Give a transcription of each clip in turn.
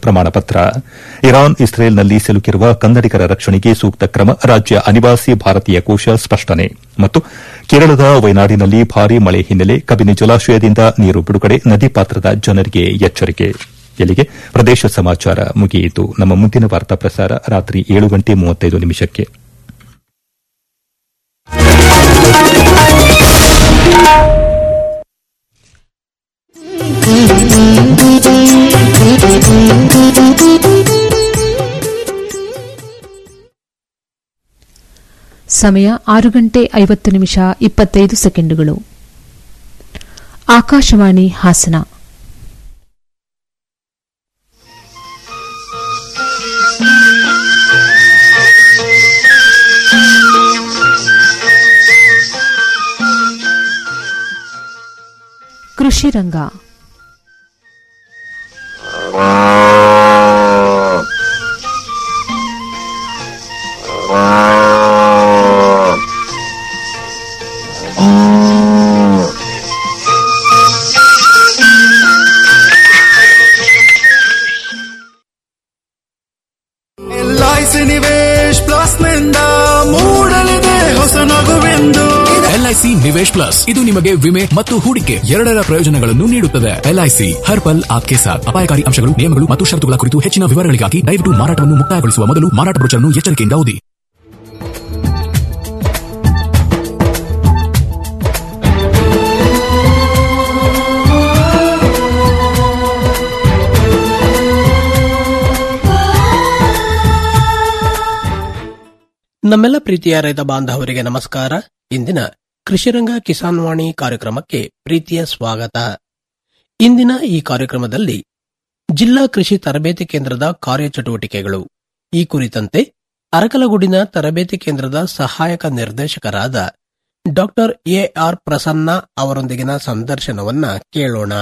ಪ್ರಮಾಣ ಪತ್ರ ಇರಾನ್ ಇಸ್ರೇಲ್ನಲ್ಲಿ ಸಿಲುಕಿರುವ ಕನ್ನಡಿಗರ ರಕ್ಷಣೆಗೆ ಸೂಕ್ತ ಕ್ರಮ ರಾಜ್ಯ ಅನಿವಾಸಿ ಭಾರತೀಯ ಕೋಶ ಸ್ಪಷ್ಟನೆ ಮತ್ತು ಕೇರಳದ ವಯನಾಡಿನಲ್ಲಿ ಭಾರೀ ಮಳೆ ಹಿನ್ನೆಲೆ ಕಬಿನಿ ಜಲಾಶಯದಿಂದ ನೀರು ಬಿಡುಗಡೆ ನದಿ ಪಾತ್ರದ ಜನರಿಗೆ ಎಚ್ಚರಿಕೆ ಇಲ್ಲಿಗೆ ಪ್ರದೇಶ ಸಮಾಚಾರ ಮುಗಿಯಿತು ನಮ್ಮ ಮುಂದಿನ ವಾರ್ತಾ ಪ್ರಸಾರ ರಾತ್ರಿ ಏಳು ಗಂಟೆ ಮೂವತ್ತೈದು ನಿಮಿಷಕ್ಕೆ ಸಮಯ ಆರು ಗಂಟೆ ಐವತ್ತು ನಿಮಿಷ ಇಪ್ಪತ್ತೈದು ಸೆಕೆಂಡುಗಳು ಆಕಾಶವಾಣಿ ಹಾಸನ ಕೃಷಿ ರಂಗ ಎಲ್ಐಸಿ ನಿವೇಶ್ ಪ್ಲಸ್ ನಿಂದ ಮೂಡಲಿದೆ ಹೊಸ ನಗುವೆಂದು ಎಲ್ಐಸಿ ನಿವೇಶ್ ಪ್ಲಸ್ ಇದು ನಿಮಗೆ ವಿಮೆ ಮತ್ತು ಹೂಡಿಕೆ ಎರಡರ ಪ್ರಯೋಜನಗಳನ್ನು ನೀಡುತ್ತದೆ ಎಲ್ಐಸಿ ಹರ್ ಪಲ್ ಆಪ್ಕೆ ಸಾಥ್ ಅಪಾಯಕಾರಿ ಅಂಶಗಳು ನಿಯಮಗಳು ಮತ್ತು ಷರತ್ತುಗಳ ಕುರಿತು ಹೆಚ್ಚಿನ ವಿವರಗಳಿಗಾಗಿ ದಯವಿಟ್ಟು ಮಾರಾಟವನ್ನು ಮುಕ್ತಾಯಗೊಳಿಸುವ ಮೊದಲು ಮಾರಾಟ ಬ್ರೋಚರ್ನ್ನು ಎಚ್ಚರಿಕೆಯಿಂದ ಓದಿ ನಮ್ಮೆಲ್ಲ ಪ್ರೀತಿಯ ರೈತ ಬಾಂಧವರಿಗೆ ನಮಸ್ಕಾರ ಇಂದಿನ ಕೃಷಿರಂಗ ಕಿಸಾನ್ ವಾಣಿ ಕಾರ್ಯಕ್ರಮಕ್ಕೆ ಪ್ರೀತಿಯ ಸ್ವಾಗತ ಇಂದಿನ ಈ ಕಾರ್ಯಕ್ರಮದಲ್ಲಿ ಜಿಲ್ಲಾ ಕೃಷಿ ತರಬೇತಿ ಕೇಂದ್ರದ ಕಾರ್ಯಚಟುವಟಿಕೆಗಳು ಈ ಕುರಿತಂತೆ ಅರಕಲಗೂಡಿನ ತರಬೇತಿ ಕೇಂದ್ರದ ಸಹಾಯಕ ನಿರ್ದೇಶಕರಾದ ಡಾಕ್ಟರ್ ಎ ಆರ್ ಪ್ರಸನ್ನ ಅವರೊಂದಿಗಿನ ಸಂದರ್ಶನವನ್ನ ಕೇಳೋಣ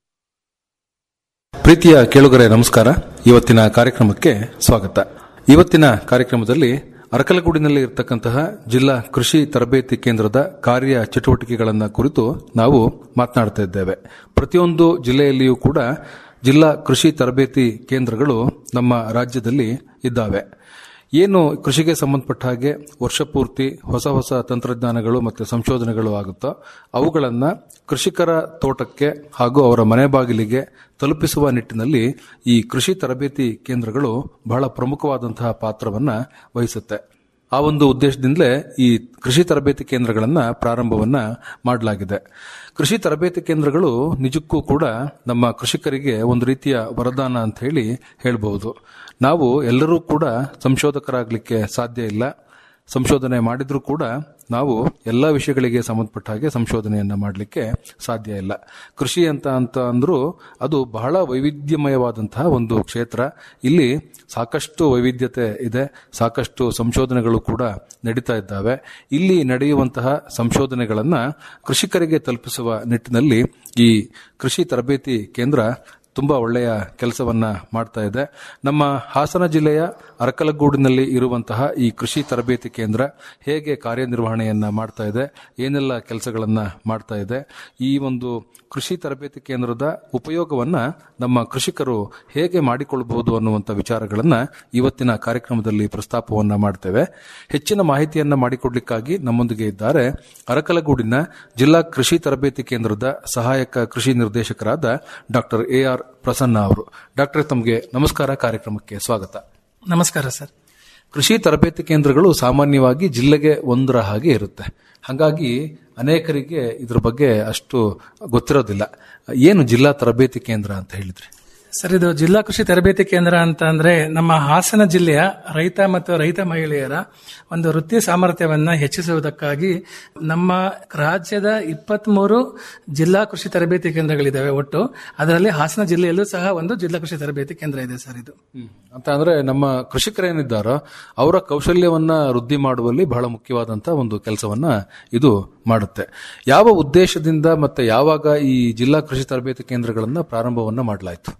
ಪ್ರೀತಿಯ ಕೇಳುಗರೆ ನಮಸ್ಕಾರ ಇವತ್ತಿನ ಕಾರ್ಯಕ್ರಮಕ್ಕೆ ಸ್ವಾಗತ ಇವತ್ತಿನ ಕಾರ್ಯಕ್ರಮದಲ್ಲಿ ಅರಕಲಗೂಡಿನಲ್ಲಿ ಇರತಕ್ಕಂತಹ ಜಿಲ್ಲಾ ಕೃಷಿ ತರಬೇತಿ ಕೇಂದ್ರದ ಕಾರ್ಯ ಚಟುವಟಿಕೆಗಳನ್ನು ಕುರಿತು ನಾವು ಮಾತನಾಡ್ತಾ ಇದ್ದೇವೆ ಪ್ರತಿಯೊಂದು ಜಿಲ್ಲೆಯಲ್ಲಿಯೂ ಕೂಡ ಜಿಲ್ಲಾ ಕೃಷಿ ತರಬೇತಿ ಕೇಂದ್ರಗಳು ನಮ್ಮ ರಾಜ್ಯದಲ್ಲಿ ಇದ್ದಾವೆ ಏನು ಕೃಷಿಗೆ ಸಂಬಂಧಪಟ್ಟ ಹಾಗೆ ವರ್ಷಪೂರ್ತಿ ಹೊಸ ಹೊಸ ತಂತ್ರಜ್ಞಾನಗಳು ಮತ್ತು ಸಂಶೋಧನೆಗಳು ಆಗುತ್ತೋ ಅವುಗಳನ್ನ ಕೃಷಿಕರ ತೋಟಕ್ಕೆ ಹಾಗೂ ಅವರ ಮನೆ ಬಾಗಿಲಿಗೆ ತಲುಪಿಸುವ ನಿಟ್ಟಿನಲ್ಲಿ ಈ ಕೃಷಿ ತರಬೇತಿ ಕೇಂದ್ರಗಳು ಬಹಳ ಪ್ರಮುಖವಾದಂತಹ ಪಾತ್ರವನ್ನ ವಹಿಸುತ್ತೆ ಆ ಒಂದು ಉದ್ದೇಶದಿಂದಲೇ ಈ ಕೃಷಿ ತರಬೇತಿ ಕೇಂದ್ರಗಳನ್ನ ಪ್ರಾರಂಭವನ್ನ ಮಾಡಲಾಗಿದೆ ಕೃಷಿ ತರಬೇತಿ ಕೇಂದ್ರಗಳು ನಿಜಕ್ಕೂ ಕೂಡ ನಮ್ಮ ಕೃಷಿಕರಿಗೆ ಒಂದು ರೀತಿಯ ವರದಾನ ಅಂತ ಹೇಳಿ ಹೇಳಬಹುದು ನಾವು ಎಲ್ಲರೂ ಕೂಡ ಸಂಶೋಧಕರಾಗಲಿಕ್ಕೆ ಸಾಧ್ಯ ಇಲ್ಲ ಸಂಶೋಧನೆ ಮಾಡಿದ್ರೂ ಕೂಡ ನಾವು ಎಲ್ಲ ವಿಷಯಗಳಿಗೆ ಸಂಬಂಧಪಟ್ಟ ಹಾಗೆ ಸಂಶೋಧನೆಯನ್ನ ಮಾಡಲಿಕ್ಕೆ ಸಾಧ್ಯ ಇಲ್ಲ ಕೃಷಿ ಅಂತ ಅಂತ ಅಂದ್ರೂ ಅದು ಬಹಳ ವೈವಿಧ್ಯಮಯವಾದಂತಹ ಒಂದು ಕ್ಷೇತ್ರ ಇಲ್ಲಿ ಸಾಕಷ್ಟು ವೈವಿಧ್ಯತೆ ಇದೆ ಸಾಕಷ್ಟು ಸಂಶೋಧನೆಗಳು ಕೂಡ ನಡೀತಾ ಇದ್ದಾವೆ ಇಲ್ಲಿ ನಡೆಯುವಂತಹ ಸಂಶೋಧನೆಗಳನ್ನ ಕೃಷಿಕರಿಗೆ ತಲುಪಿಸುವ ನಿಟ್ಟಿನಲ್ಲಿ ಈ ಕೃಷಿ ತರಬೇತಿ ಕೇಂದ್ರ ತುಂಬಾ ಒಳ್ಳೆಯ ಕೆಲಸವನ್ನ ಮಾಡ್ತಾ ಇದೆ ನಮ್ಮ ಹಾಸನ ಜಿಲ್ಲೆಯ ಅರಕಲಗೂಡಿನಲ್ಲಿ ಇರುವಂತಹ ಈ ಕೃಷಿ ತರಬೇತಿ ಕೇಂದ್ರ ಹೇಗೆ ಕಾರ್ಯನಿರ್ವಹಣೆಯನ್ನ ಮಾಡ್ತಾ ಇದೆ ಏನೆಲ್ಲ ಕೆಲಸಗಳನ್ನ ಮಾಡ್ತಾ ಇದೆ ಈ ಒಂದು ಕೃಷಿ ತರಬೇತಿ ಕೇಂದ್ರದ ಉಪಯೋಗವನ್ನ ನಮ್ಮ ಕೃಷಿಕರು ಹೇಗೆ ಮಾಡಿಕೊಳ್ಳಬಹುದು ಅನ್ನುವಂಥ ವಿಚಾರಗಳನ್ನ ಇವತ್ತಿನ ಕಾರ್ಯಕ್ರಮದಲ್ಲಿ ಪ್ರಸ್ತಾಪವನ್ನ ಮಾಡ್ತೇವೆ ಹೆಚ್ಚಿನ ಮಾಹಿತಿಯನ್ನ ಮಾಡಿಕೊಡ್ಲಿಕ್ಕಾಗಿ ನಮ್ಮೊಂದಿಗೆ ಇದ್ದಾರೆ ಅರಕಲಗೂಡಿನ ಜಿಲ್ಲಾ ಕೃಷಿ ತರಬೇತಿ ಕೇಂದ್ರದ ಸಹಾಯಕ ಕೃಷಿ ನಿರ್ದೇಶಕರಾದ ಡಾಕ್ಟರ್ ಎ ಆರ್ ಪ್ರಸನ್ನ ಅವರು ಡಾಕ್ಟರ್ ತಮಗೆ ನಮಸ್ಕಾರ ಕಾರ್ಯಕ್ರಮಕ್ಕೆ ಸ್ವಾಗತ ನಮಸ್ಕಾರ ಸರ್ ಕೃಷಿ ತರಬೇತಿ ಕೇಂದ್ರಗಳು ಸಾಮಾನ್ಯವಾಗಿ ಜಿಲ್ಲೆಗೆ ಒಂದರ ಹಾಗೆ ಇರುತ್ತೆ ಹಾಗಾಗಿ ಅನೇಕರಿಗೆ ಇದ್ರ ಬಗ್ಗೆ ಅಷ್ಟು ಗೊತ್ತಿರೋದಿಲ್ಲ ಏನು ಜಿಲ್ಲಾ ತರಬೇತಿ ಕೇಂದ್ರ ಅಂತ ಹೇಳಿದ್ರಿ ಸರ್ ಇದು ಜಿಲ್ಲಾ ಕೃಷಿ ತರಬೇತಿ ಕೇಂದ್ರ ಅಂತ ಅಂದ್ರೆ ನಮ್ಮ ಹಾಸನ ಜಿಲ್ಲೆಯ ರೈತ ಮತ್ತು ರೈತ ಮಹಿಳೆಯರ ಒಂದು ವೃತ್ತಿ ಸಾಮರ್ಥ್ಯವನ್ನ ಹೆಚ್ಚಿಸುವುದಕ್ಕಾಗಿ ನಮ್ಮ ರಾಜ್ಯದ ಇಪ್ಪತ್ಮೂರು ಜಿಲ್ಲಾ ಕೃಷಿ ತರಬೇತಿ ಕೇಂದ್ರಗಳಿದ್ದಾವೆ ಒಟ್ಟು ಅದರಲ್ಲಿ ಹಾಸನ ಜಿಲ್ಲೆಯಲ್ಲೂ ಸಹ ಒಂದು ಜಿಲ್ಲಾ ಕೃಷಿ ತರಬೇತಿ ಕೇಂದ್ರ ಇದೆ ಸರ್ ಇದು ಅಂತ ಅಂದ್ರೆ ನಮ್ಮ ಕೃಷಿಕರೇನಿದ್ದಾರೋ ಅವರ ಕೌಶಲ್ಯವನ್ನ ವೃದ್ಧಿ ಮಾಡುವಲ್ಲಿ ಬಹಳ ಮುಖ್ಯವಾದಂತಹ ಒಂದು ಕೆಲಸವನ್ನ ಇದು ಮಾಡುತ್ತೆ ಯಾವ ಉದ್ದೇಶದಿಂದ ಮತ್ತೆ ಯಾವಾಗ ಈ ಜಿಲ್ಲಾ ಕೃಷಿ ತರಬೇತಿ ಕೇಂದ್ರಗಳನ್ನ ಪ್ರಾರಂಭವನ್ನ ಮಾಡಲಾಯಿತು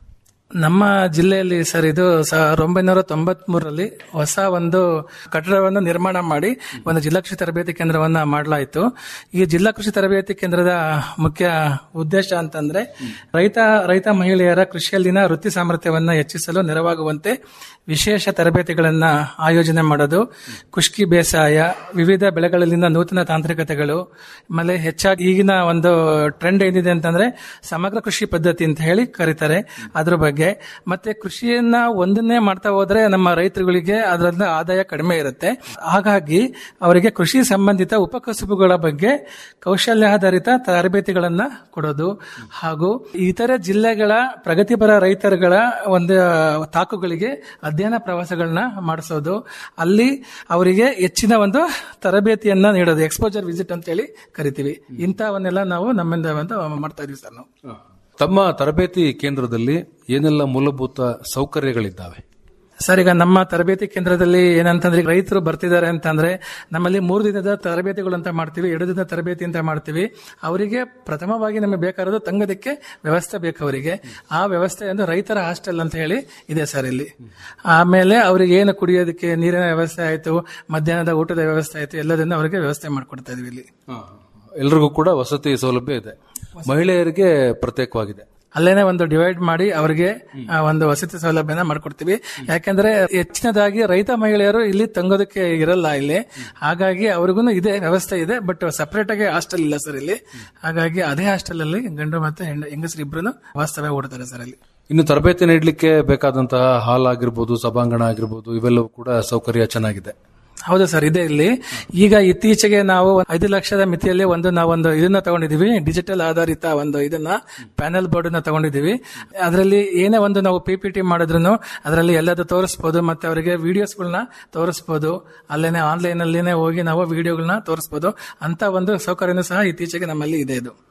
ನಮ್ಮ ಜಿಲ್ಲೆಯಲ್ಲಿ ಸರ್ ಇದು ಸಾವಿರದ ಒಂಬೈನೂರ ತೊಂಬತ್ ಮೂರರಲ್ಲಿ ಹೊಸ ಒಂದು ಕಟ್ಟಡವನ್ನು ನಿರ್ಮಾಣ ಮಾಡಿ ಒಂದು ಜಿಲ್ಲಾ ಕೃಷಿ ತರಬೇತಿ ಕೇಂದ್ರವನ್ನ ಮಾಡಲಾಯಿತು ಈ ಜಿಲ್ಲಾ ಕೃಷಿ ತರಬೇತಿ ಕೇಂದ್ರದ ಮುಖ್ಯ ಉದ್ದೇಶ ಅಂತಂದ್ರೆ ರೈತ ರೈತ ಮಹಿಳೆಯರ ಕೃಷಿಯಲ್ಲಿನ ವೃತ್ತಿ ಸಾಮರ್ಥ್ಯವನ್ನ ಹೆಚ್ಚಿಸಲು ನೆರವಾಗುವಂತೆ ವಿಶೇಷ ತರಬೇತಿಗಳನ್ನ ಆಯೋಜನೆ ಮಾಡೋದು ಕುಷ್ಕಿ ಬೇಸಾಯ ವಿವಿಧ ಬೆಳೆಗಳಲ್ಲಿನ ನೂತನ ತಾಂತ್ರಿಕತೆಗಳು ಆಮೇಲೆ ಹೆಚ್ಚಾಗಿ ಈಗಿನ ಒಂದು ಟ್ರೆಂಡ್ ಏನಿದೆ ಅಂತಂದ್ರೆ ಸಮಗ್ರ ಕೃಷಿ ಪದ್ಧತಿ ಅಂತ ಹೇಳಿ ಕರೀತಾರೆ ಅದ್ರ ಬಗ್ಗೆ ಮತ್ತೆ ಕೃಷಿಯನ್ನ ಒಂದನ್ನೇ ಮಾಡ್ತಾ ಹೋದ್ರೆ ನಮ್ಮ ರೈತರುಗಳಿಗೆ ಅದರಿಂದ ಆದಾಯ ಕಡಿಮೆ ಇರುತ್ತೆ ಹಾಗಾಗಿ ಅವರಿಗೆ ಕೃಷಿ ಸಂಬಂಧಿತ ಉಪಕಸುಬುಗಳ ಬಗ್ಗೆ ಕೌಶಲ್ಯಾಧಾರಿತ ತರಬೇತಿಗಳನ್ನ ಕೊಡೋದು ಹಾಗೂ ಇತರೆ ಜಿಲ್ಲೆಗಳ ಪ್ರಗತಿಪರ ರೈತರುಗಳ ಒಂದು ತಾಕುಗಳಿಗೆ ಅಧ್ಯಯನ ಪ್ರವಾಸಗಳನ್ನ ಮಾಡಿಸೋದು ಅಲ್ಲಿ ಅವರಿಗೆ ಹೆಚ್ಚಿನ ಒಂದು ತರಬೇತಿಯನ್ನ ನೀಡೋದು ಎಕ್ಸ್ಪೋಜರ್ ವಿಸಿಟ್ ಅಂತ ಹೇಳಿ ಕರಿತೀವಿ ಇಂಥವನ್ನೆಲ್ಲ ನಾವು ನಮ್ಮಿಂದ ಒಂದು ಮಾಡ್ತಾ ಇದೀವಿ ಸರ್ ನಾವು ತಮ್ಮ ತರಬೇತಿ ಕೇಂದ್ರದಲ್ಲಿ ಏನೆಲ್ಲ ಮೂಲಭೂತ ಸೌಕರ್ಯಗಳಿದ್ದಾವೆ ಸರ್ ಈಗ ನಮ್ಮ ತರಬೇತಿ ಕೇಂದ್ರದಲ್ಲಿ ಏನಂತಂದ್ರೆ ಈಗ ರೈತರು ಬರ್ತಿದ್ದಾರೆ ಅಂತಂದ್ರೆ ನಮ್ಮಲ್ಲಿ ಮೂರು ದಿನದ ತರಬೇತಿಗಳು ಅಂತ ಮಾಡ್ತೀವಿ ಎರಡು ದಿನದ ತರಬೇತಿ ಅಂತ ಮಾಡ್ತೀವಿ ಅವರಿಗೆ ಪ್ರಥಮವಾಗಿ ನಮಗೆ ಬೇಕಾಗಿರೋದು ತಂಗೋದಕ್ಕೆ ವ್ಯವಸ್ಥೆ ಬೇಕು ಅವರಿಗೆ ಆ ವ್ಯವಸ್ಥೆ ಅಂದ್ರೆ ರೈತರ ಹಾಸ್ಟೆಲ್ ಅಂತ ಹೇಳಿ ಇದೆ ಸರ್ ಇಲ್ಲಿ ಆಮೇಲೆ ಅವರಿಗೆ ಏನು ಕುಡಿಯೋದಕ್ಕೆ ನೀರಿನ ವ್ಯವಸ್ಥೆ ಆಯ್ತು ಮಧ್ಯಾಹ್ನದ ಊಟದ ವ್ಯವಸ್ಥೆ ಆಯ್ತು ಎಲ್ಲದನ್ನ ಅವರಿಗೆ ವ್ಯವಸ್ಥೆ ಮಾಡ್ಕೊಡ್ತಾ ಇದೀವಿ ಇಲ್ಲಿ ಎಲ್ರಿಗೂ ಕೂಡ ವಸತಿ ಸೌಲಭ್ಯ ಇದೆ ಮಹಿಳೆಯರಿಗೆ ಪ್ರತ್ಯೇಕವಾಗಿದೆ ಅಲ್ಲೇನೆ ಒಂದು ಡಿವೈಡ್ ಮಾಡಿ ಅವರಿಗೆ ಆ, ಒಂದು ವಸತಿ ಸೌಲಭ್ಯನ ಮಾಡ್ಕೊಡ್ತೀವಿ ಯಾಕಂದ್ರೆ ಹೆಚ್ಚಿನದಾಗಿ ರೈತ ಮಹಿಳೆಯರು ಇಲ್ಲಿ ತಂಗೋದಕ್ಕೆ ಇರಲ್ಲ ಇಲ್ಲಿ ಹಾಗಾಗಿ ಅವ್ರಿಗೂ ಇದೆ ವ್ಯವಸ್ಥೆ ಇದೆ ಬಟ್ ಸಪರೇಟ್ ಆಗಿ ಹಾಸ್ಟೆಲ್ ಇಲ್ಲ ಸರ್ ಇಲ್ಲಿ ಹಾಗಾಗಿ ಅದೇ ಹಾಸ್ಟೆಲ್ ಅಲ್ಲಿ ಗಂಡು ಮತ್ತೆ ಹೆಣ್ಣು ಹೆಂಗಸರು ಇಬ್ರು ವಾಸ್ತವ್ಯ ಹೂಡ್ತಾರೆ ಸರ್ ಅಲ್ಲಿ ಇನ್ನು ತರಬೇತಿ ನೀಡಲಿಕ್ಕೆ ಬೇಕಾದಂತಹ ಹಾಲ್ ಆಗಿರ್ಬೋದು ಸಭಾಂಗಣ ಆಗಿರ್ಬೋದು ಇವೆಲ್ಲವೂ ಕೂಡ ಸೌಕರ್ಯ ಚೆನ್ನಾಗಿದೆ ಹೌದು ಸರ್ ಇದೆ ಇಲ್ಲಿ ಈಗ ಇತ್ತೀಚೆಗೆ ನಾವು ಐದು ಲಕ್ಷದ ಮಿತಿಯಲ್ಲಿ ಒಂದು ನಾವೊಂದು ಇದನ್ನ ತಗೊಂಡಿದೀವಿ ಡಿಜಿಟಲ್ ಆಧಾರಿತ ಒಂದು ಇದನ್ನ ಪ್ಯಾನೆಲ್ ಬೋರ್ಡ್ ನ ತಗೊಂಡಿದೀವಿ ಅದರಲ್ಲಿ ಏನೇ ಒಂದು ನಾವು ಪಿ ಪಿ ಟಿ ಮಾಡಿದ್ರು ಅದರಲ್ಲಿ ಎಲ್ಲದೂ ತೋರಿಸಬಹುದು ಮತ್ತೆ ಅವರಿಗೆ ವಿಡಿಯೋಸ್ಗಳನ್ನ ತೋರಿಸಬಹುದು ಅಲ್ಲೇನೆ ಆನ್ಲೈನ್ ಅಲ್ಲಿನೇ ಹೋಗಿ ನಾವು ವಿಡಿಯೋಗಳನ್ನ ತೋರಿಸಬಹುದು ಅಂತ ಒಂದು ಸೌಕರ್ಯನೂ ಸಹ ಇತ್ತೀಚೆಗೆ ನಮ್ಮಲ್ಲಿ ಇದೆ ಇದು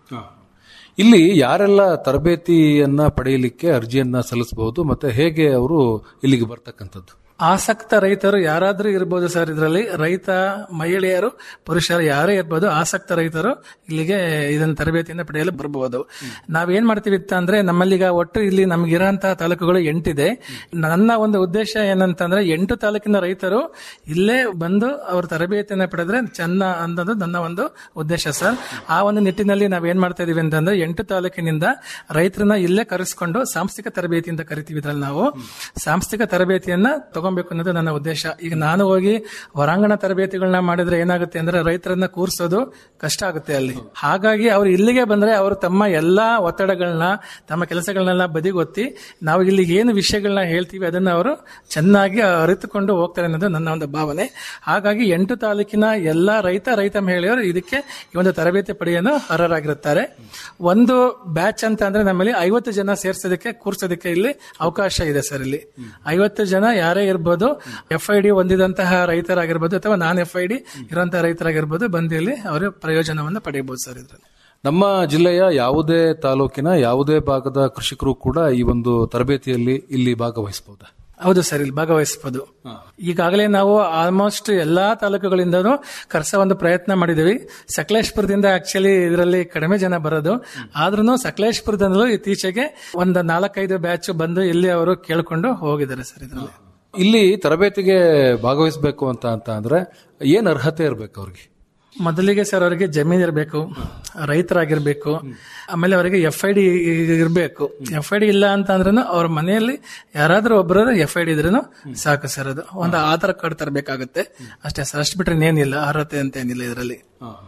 ಇಲ್ಲಿ ಯಾರೆಲ್ಲ ತರಬೇತಿಯನ್ನ ಪಡೆಯಲಿಕ್ಕೆ ಅರ್ಜಿಯನ್ನ ಸಲ್ಲಿಸಬಹುದು ಮತ್ತೆ ಹೇಗೆ ಅವರು ಇಲ್ಲಿಗೆ ಬರ್ತಕ್ಕಂಥದ್ದು ಆಸಕ್ತ ರೈತರು ಯಾರಾದ್ರೂ ಇರ್ಬೋದು ಸರ್ ಇದರಲ್ಲಿ ರೈತ ಮಹಿಳೆಯರು ಪುರುಷರು ಯಾರೇ ಇರ್ಬೋದು ಆಸಕ್ತ ರೈತರು ಇಲ್ಲಿಗೆ ಇದನ್ನ ತರಬೇತಿಯಿಂದ ಪಡೆಯಲು ಬರಬಹುದು ನಾವೇನ್ ಮಾಡ್ತೀವಿ ಅಂತ ಅಂದ್ರೆ ನಮ್ಮಲ್ಲೀಗ ಒಟ್ಟು ಇಲ್ಲಿ ನಮ್ಗಿರೋಂತಹ ತಾಲೂಕುಗಳು ಎಂಟಿದೆ ನನ್ನ ಒಂದು ಉದ್ದೇಶ ಏನಂತಂದ್ರೆ ಎಂಟು ತಾಲೂಕಿನ ರೈತರು ಇಲ್ಲೇ ಬಂದು ಅವ್ರ ತರಬೇತಿಯನ್ನ ಪಡೆದ್ರೆ ಚೆನ್ನ ಅನ್ನೋದು ನನ್ನ ಒಂದು ಉದ್ದೇಶ ಸರ್ ಆ ಒಂದು ನಿಟ್ಟಿನಲ್ಲಿ ನಾವೇನ್ ಮಾಡ್ತಾ ಇದೀವಿ ಅಂತಂದ್ರೆ ಎಂಟು ತಾಲೂಕಿನಿಂದ ರೈತರನ್ನ ಇಲ್ಲೇ ಕರೆಸ್ಕೊಂಡು ಸಾಂಸ್ಥಿಕ ತರಬೇತಿ ಅಂತ ಕರಿತೀವಿ ಇದ್ರಲ್ಲಿ ನಾವು ಸಾಂಸ್ಥಿಕ ತರಬೇತಿಯನ್ನ ತಗೊಬೇಕು ಅನ್ನೋದು ನನ್ನ ಉದ್ದೇಶ ಈಗ ನಾನು ಹೋಗಿ ಹೊರಾಂಗಣ ತರಬೇತಿಗಳನ್ನ ಮಾಡಿದ್ರೆ ಏನಾಗುತ್ತೆ ಅಂದ್ರೆ ರೈತರನ್ನ ಕೂರಿಸೋದು ಕಷ್ಟ ಆಗುತ್ತೆ ಅಲ್ಲಿ ಹಾಗಾಗಿ ಅವ್ರು ಇಲ್ಲಿಗೆ ಬಂದ್ರೆ ಅವರು ತಮ್ಮ ಎಲ್ಲಾ ಒತ್ತಡಗಳನ್ನ ತಮ್ಮ ಕೆಲಸಗಳನ್ನೆಲ್ಲ ಬದಿಗೊತ್ತಿ ನಾವು ಇಲ್ಲಿ ಏನು ವಿಷಯಗಳನ್ನ ಹೇಳ್ತೀವಿ ಅದನ್ನ ಅವರು ಚೆನ್ನಾಗಿ ಅರಿತುಕೊಂಡು ಹೋಗ್ತಾರೆ ಅನ್ನೋದು ನನ್ನ ಒಂದು ಭಾವನೆ ಹಾಗಾಗಿ ಎಂಟು ತಾಲೂಕಿನ ಎಲ್ಲಾ ರೈತ ರೈತ ಮಹಿಳೆಯರು ಇದಕ್ಕೆ ಈ ಒಂದು ತರಬೇತಿ ಪಡೆಯಲು ಅರ್ಹರಾಗಿರುತ್ತಾರೆ ಒಂದು ಬ್ಯಾಚ್ ಅಂತ ಅಂದ್ರೆ ನಮ್ಮಲ್ಲಿ ಐವತ್ತು ಜನ ಸೇರ್ಸೋದಕ್ಕೆ ಕೂರ್ಸೋದಕ್ಕೆ ಇಲ್ಲಿ ಅವಕಾಶ ಇದೆ ಸರ್ ಇಲ್ಲಿ ಐವತ್ತು ಜನ ಯಾರೇ ಇರ್ಬೋದು ಎಫ್ ಐ ಡಿ ಹೊಂದಿದಂತಹ ರೈತರಾಗಿರ್ಬೋದು ಅಥವಾ ನಾನ್ ಎಫ್ ಐ ಡಿ ಇರುವಂತಹ ರೈತರಾಗಿರ್ಬೋದು ಬಂದು ಇಲ್ಲಿ ಅವರು ಪ್ರಯೋಜನವನ್ನು ಪಡೆಯಬಹುದು ಸರ್ ಇದ್ರಲ್ಲಿ ನಮ್ಮ ಜಿಲ್ಲೆಯ ಯಾವುದೇ ತಾಲೂಕಿನ ಯಾವುದೇ ಭಾಗದ ಕೃಷಿಕರು ಕೂಡ ಈ ಒಂದು ತರಬೇತಿಯಲ್ಲಿ ಇಲ್ಲಿ ಭಾಗವಹಿಸಬಹುದಾ ಹೌದು ಸರ್ ಇಲ್ಲಿ ಭಾಗವಹಿಸಬಹುದು ಈಗಾಗಲೇ ನಾವು ಆಲ್ಮೋಸ್ಟ್ ಎಲ್ಲಾ ತಾಲೂಕುಗಳಿಂದನೂ ಕರ್ಸ ಒಂದು ಪ್ರಯತ್ನ ಮಾಡಿದೀವಿ ಸಕಲೇಶ್ಪುರದಿಂದ ಆಕ್ಚುಲಿ ಇದರಲ್ಲಿ ಕಡಿಮೆ ಜನ ಬರೋದು ಆದ್ರೂ ಸಕಲೇಶ್ಪುರದಿಂದಲೂ ಇತ್ತೀಚೆಗೆ ಒಂದು ನಾಲ್ಕೈದು ಬ್ಯಾಚ್ ಬಂದು ಇಲ್ಲಿ ಅವರು ಕೇಳ್ಕೊಂಡು ಹೋಗಿದ್ದಾರೆ ಸರ್ ಇದರಲ್ಲಿ ಇಲ್ಲಿ ತರಬೇತಿಗೆ ಭಾಗವಹಿಸಬೇಕು ಅಂತ ಅಂತ ಅಂದ್ರೆ ಏನ್ ಅರ್ಹತೆ ಇರಬೇಕು ಅವ್ರಿಗೆ ಮೊದಲಿಗೆ ಸರ್ ಅವರಿಗೆ ಜಮೀನ್ ಇರಬೇಕು ರೈತರಾಗಿರ್ಬೇಕು ಆಮೇಲೆ ಅವರಿಗೆ ಎಫ್ ಐ ಡಿ ಇರಬೇಕು ಎಫ್ ಐ ಡಿ ಇಲ್ಲ ಅಂತ ಅಂದ್ರೂ ಅವ್ರ ಮನೆಯಲ್ಲಿ ಯಾರಾದ್ರೂ ಒಬ್ಬರು ಎಫ್ ಐ ಡಿ ಇದ್ರೂ ಸಾಕು ಸರ್ ಅದು ಒಂದು ಆಧಾರ್ ಕಾರ್ಡ್ ತರಬೇಕಾಗುತ್ತೆ ಅಷ್ಟೇ ಸರ್ ಅಷ್ಟು ಬಿಟ್ರೆ ಇನ್ನೇನಿಲ್ಲ ಅರ್ಹತೆ ಅಂತ ಏನಿಲ್ಲ ಇದರಲ್ಲಿ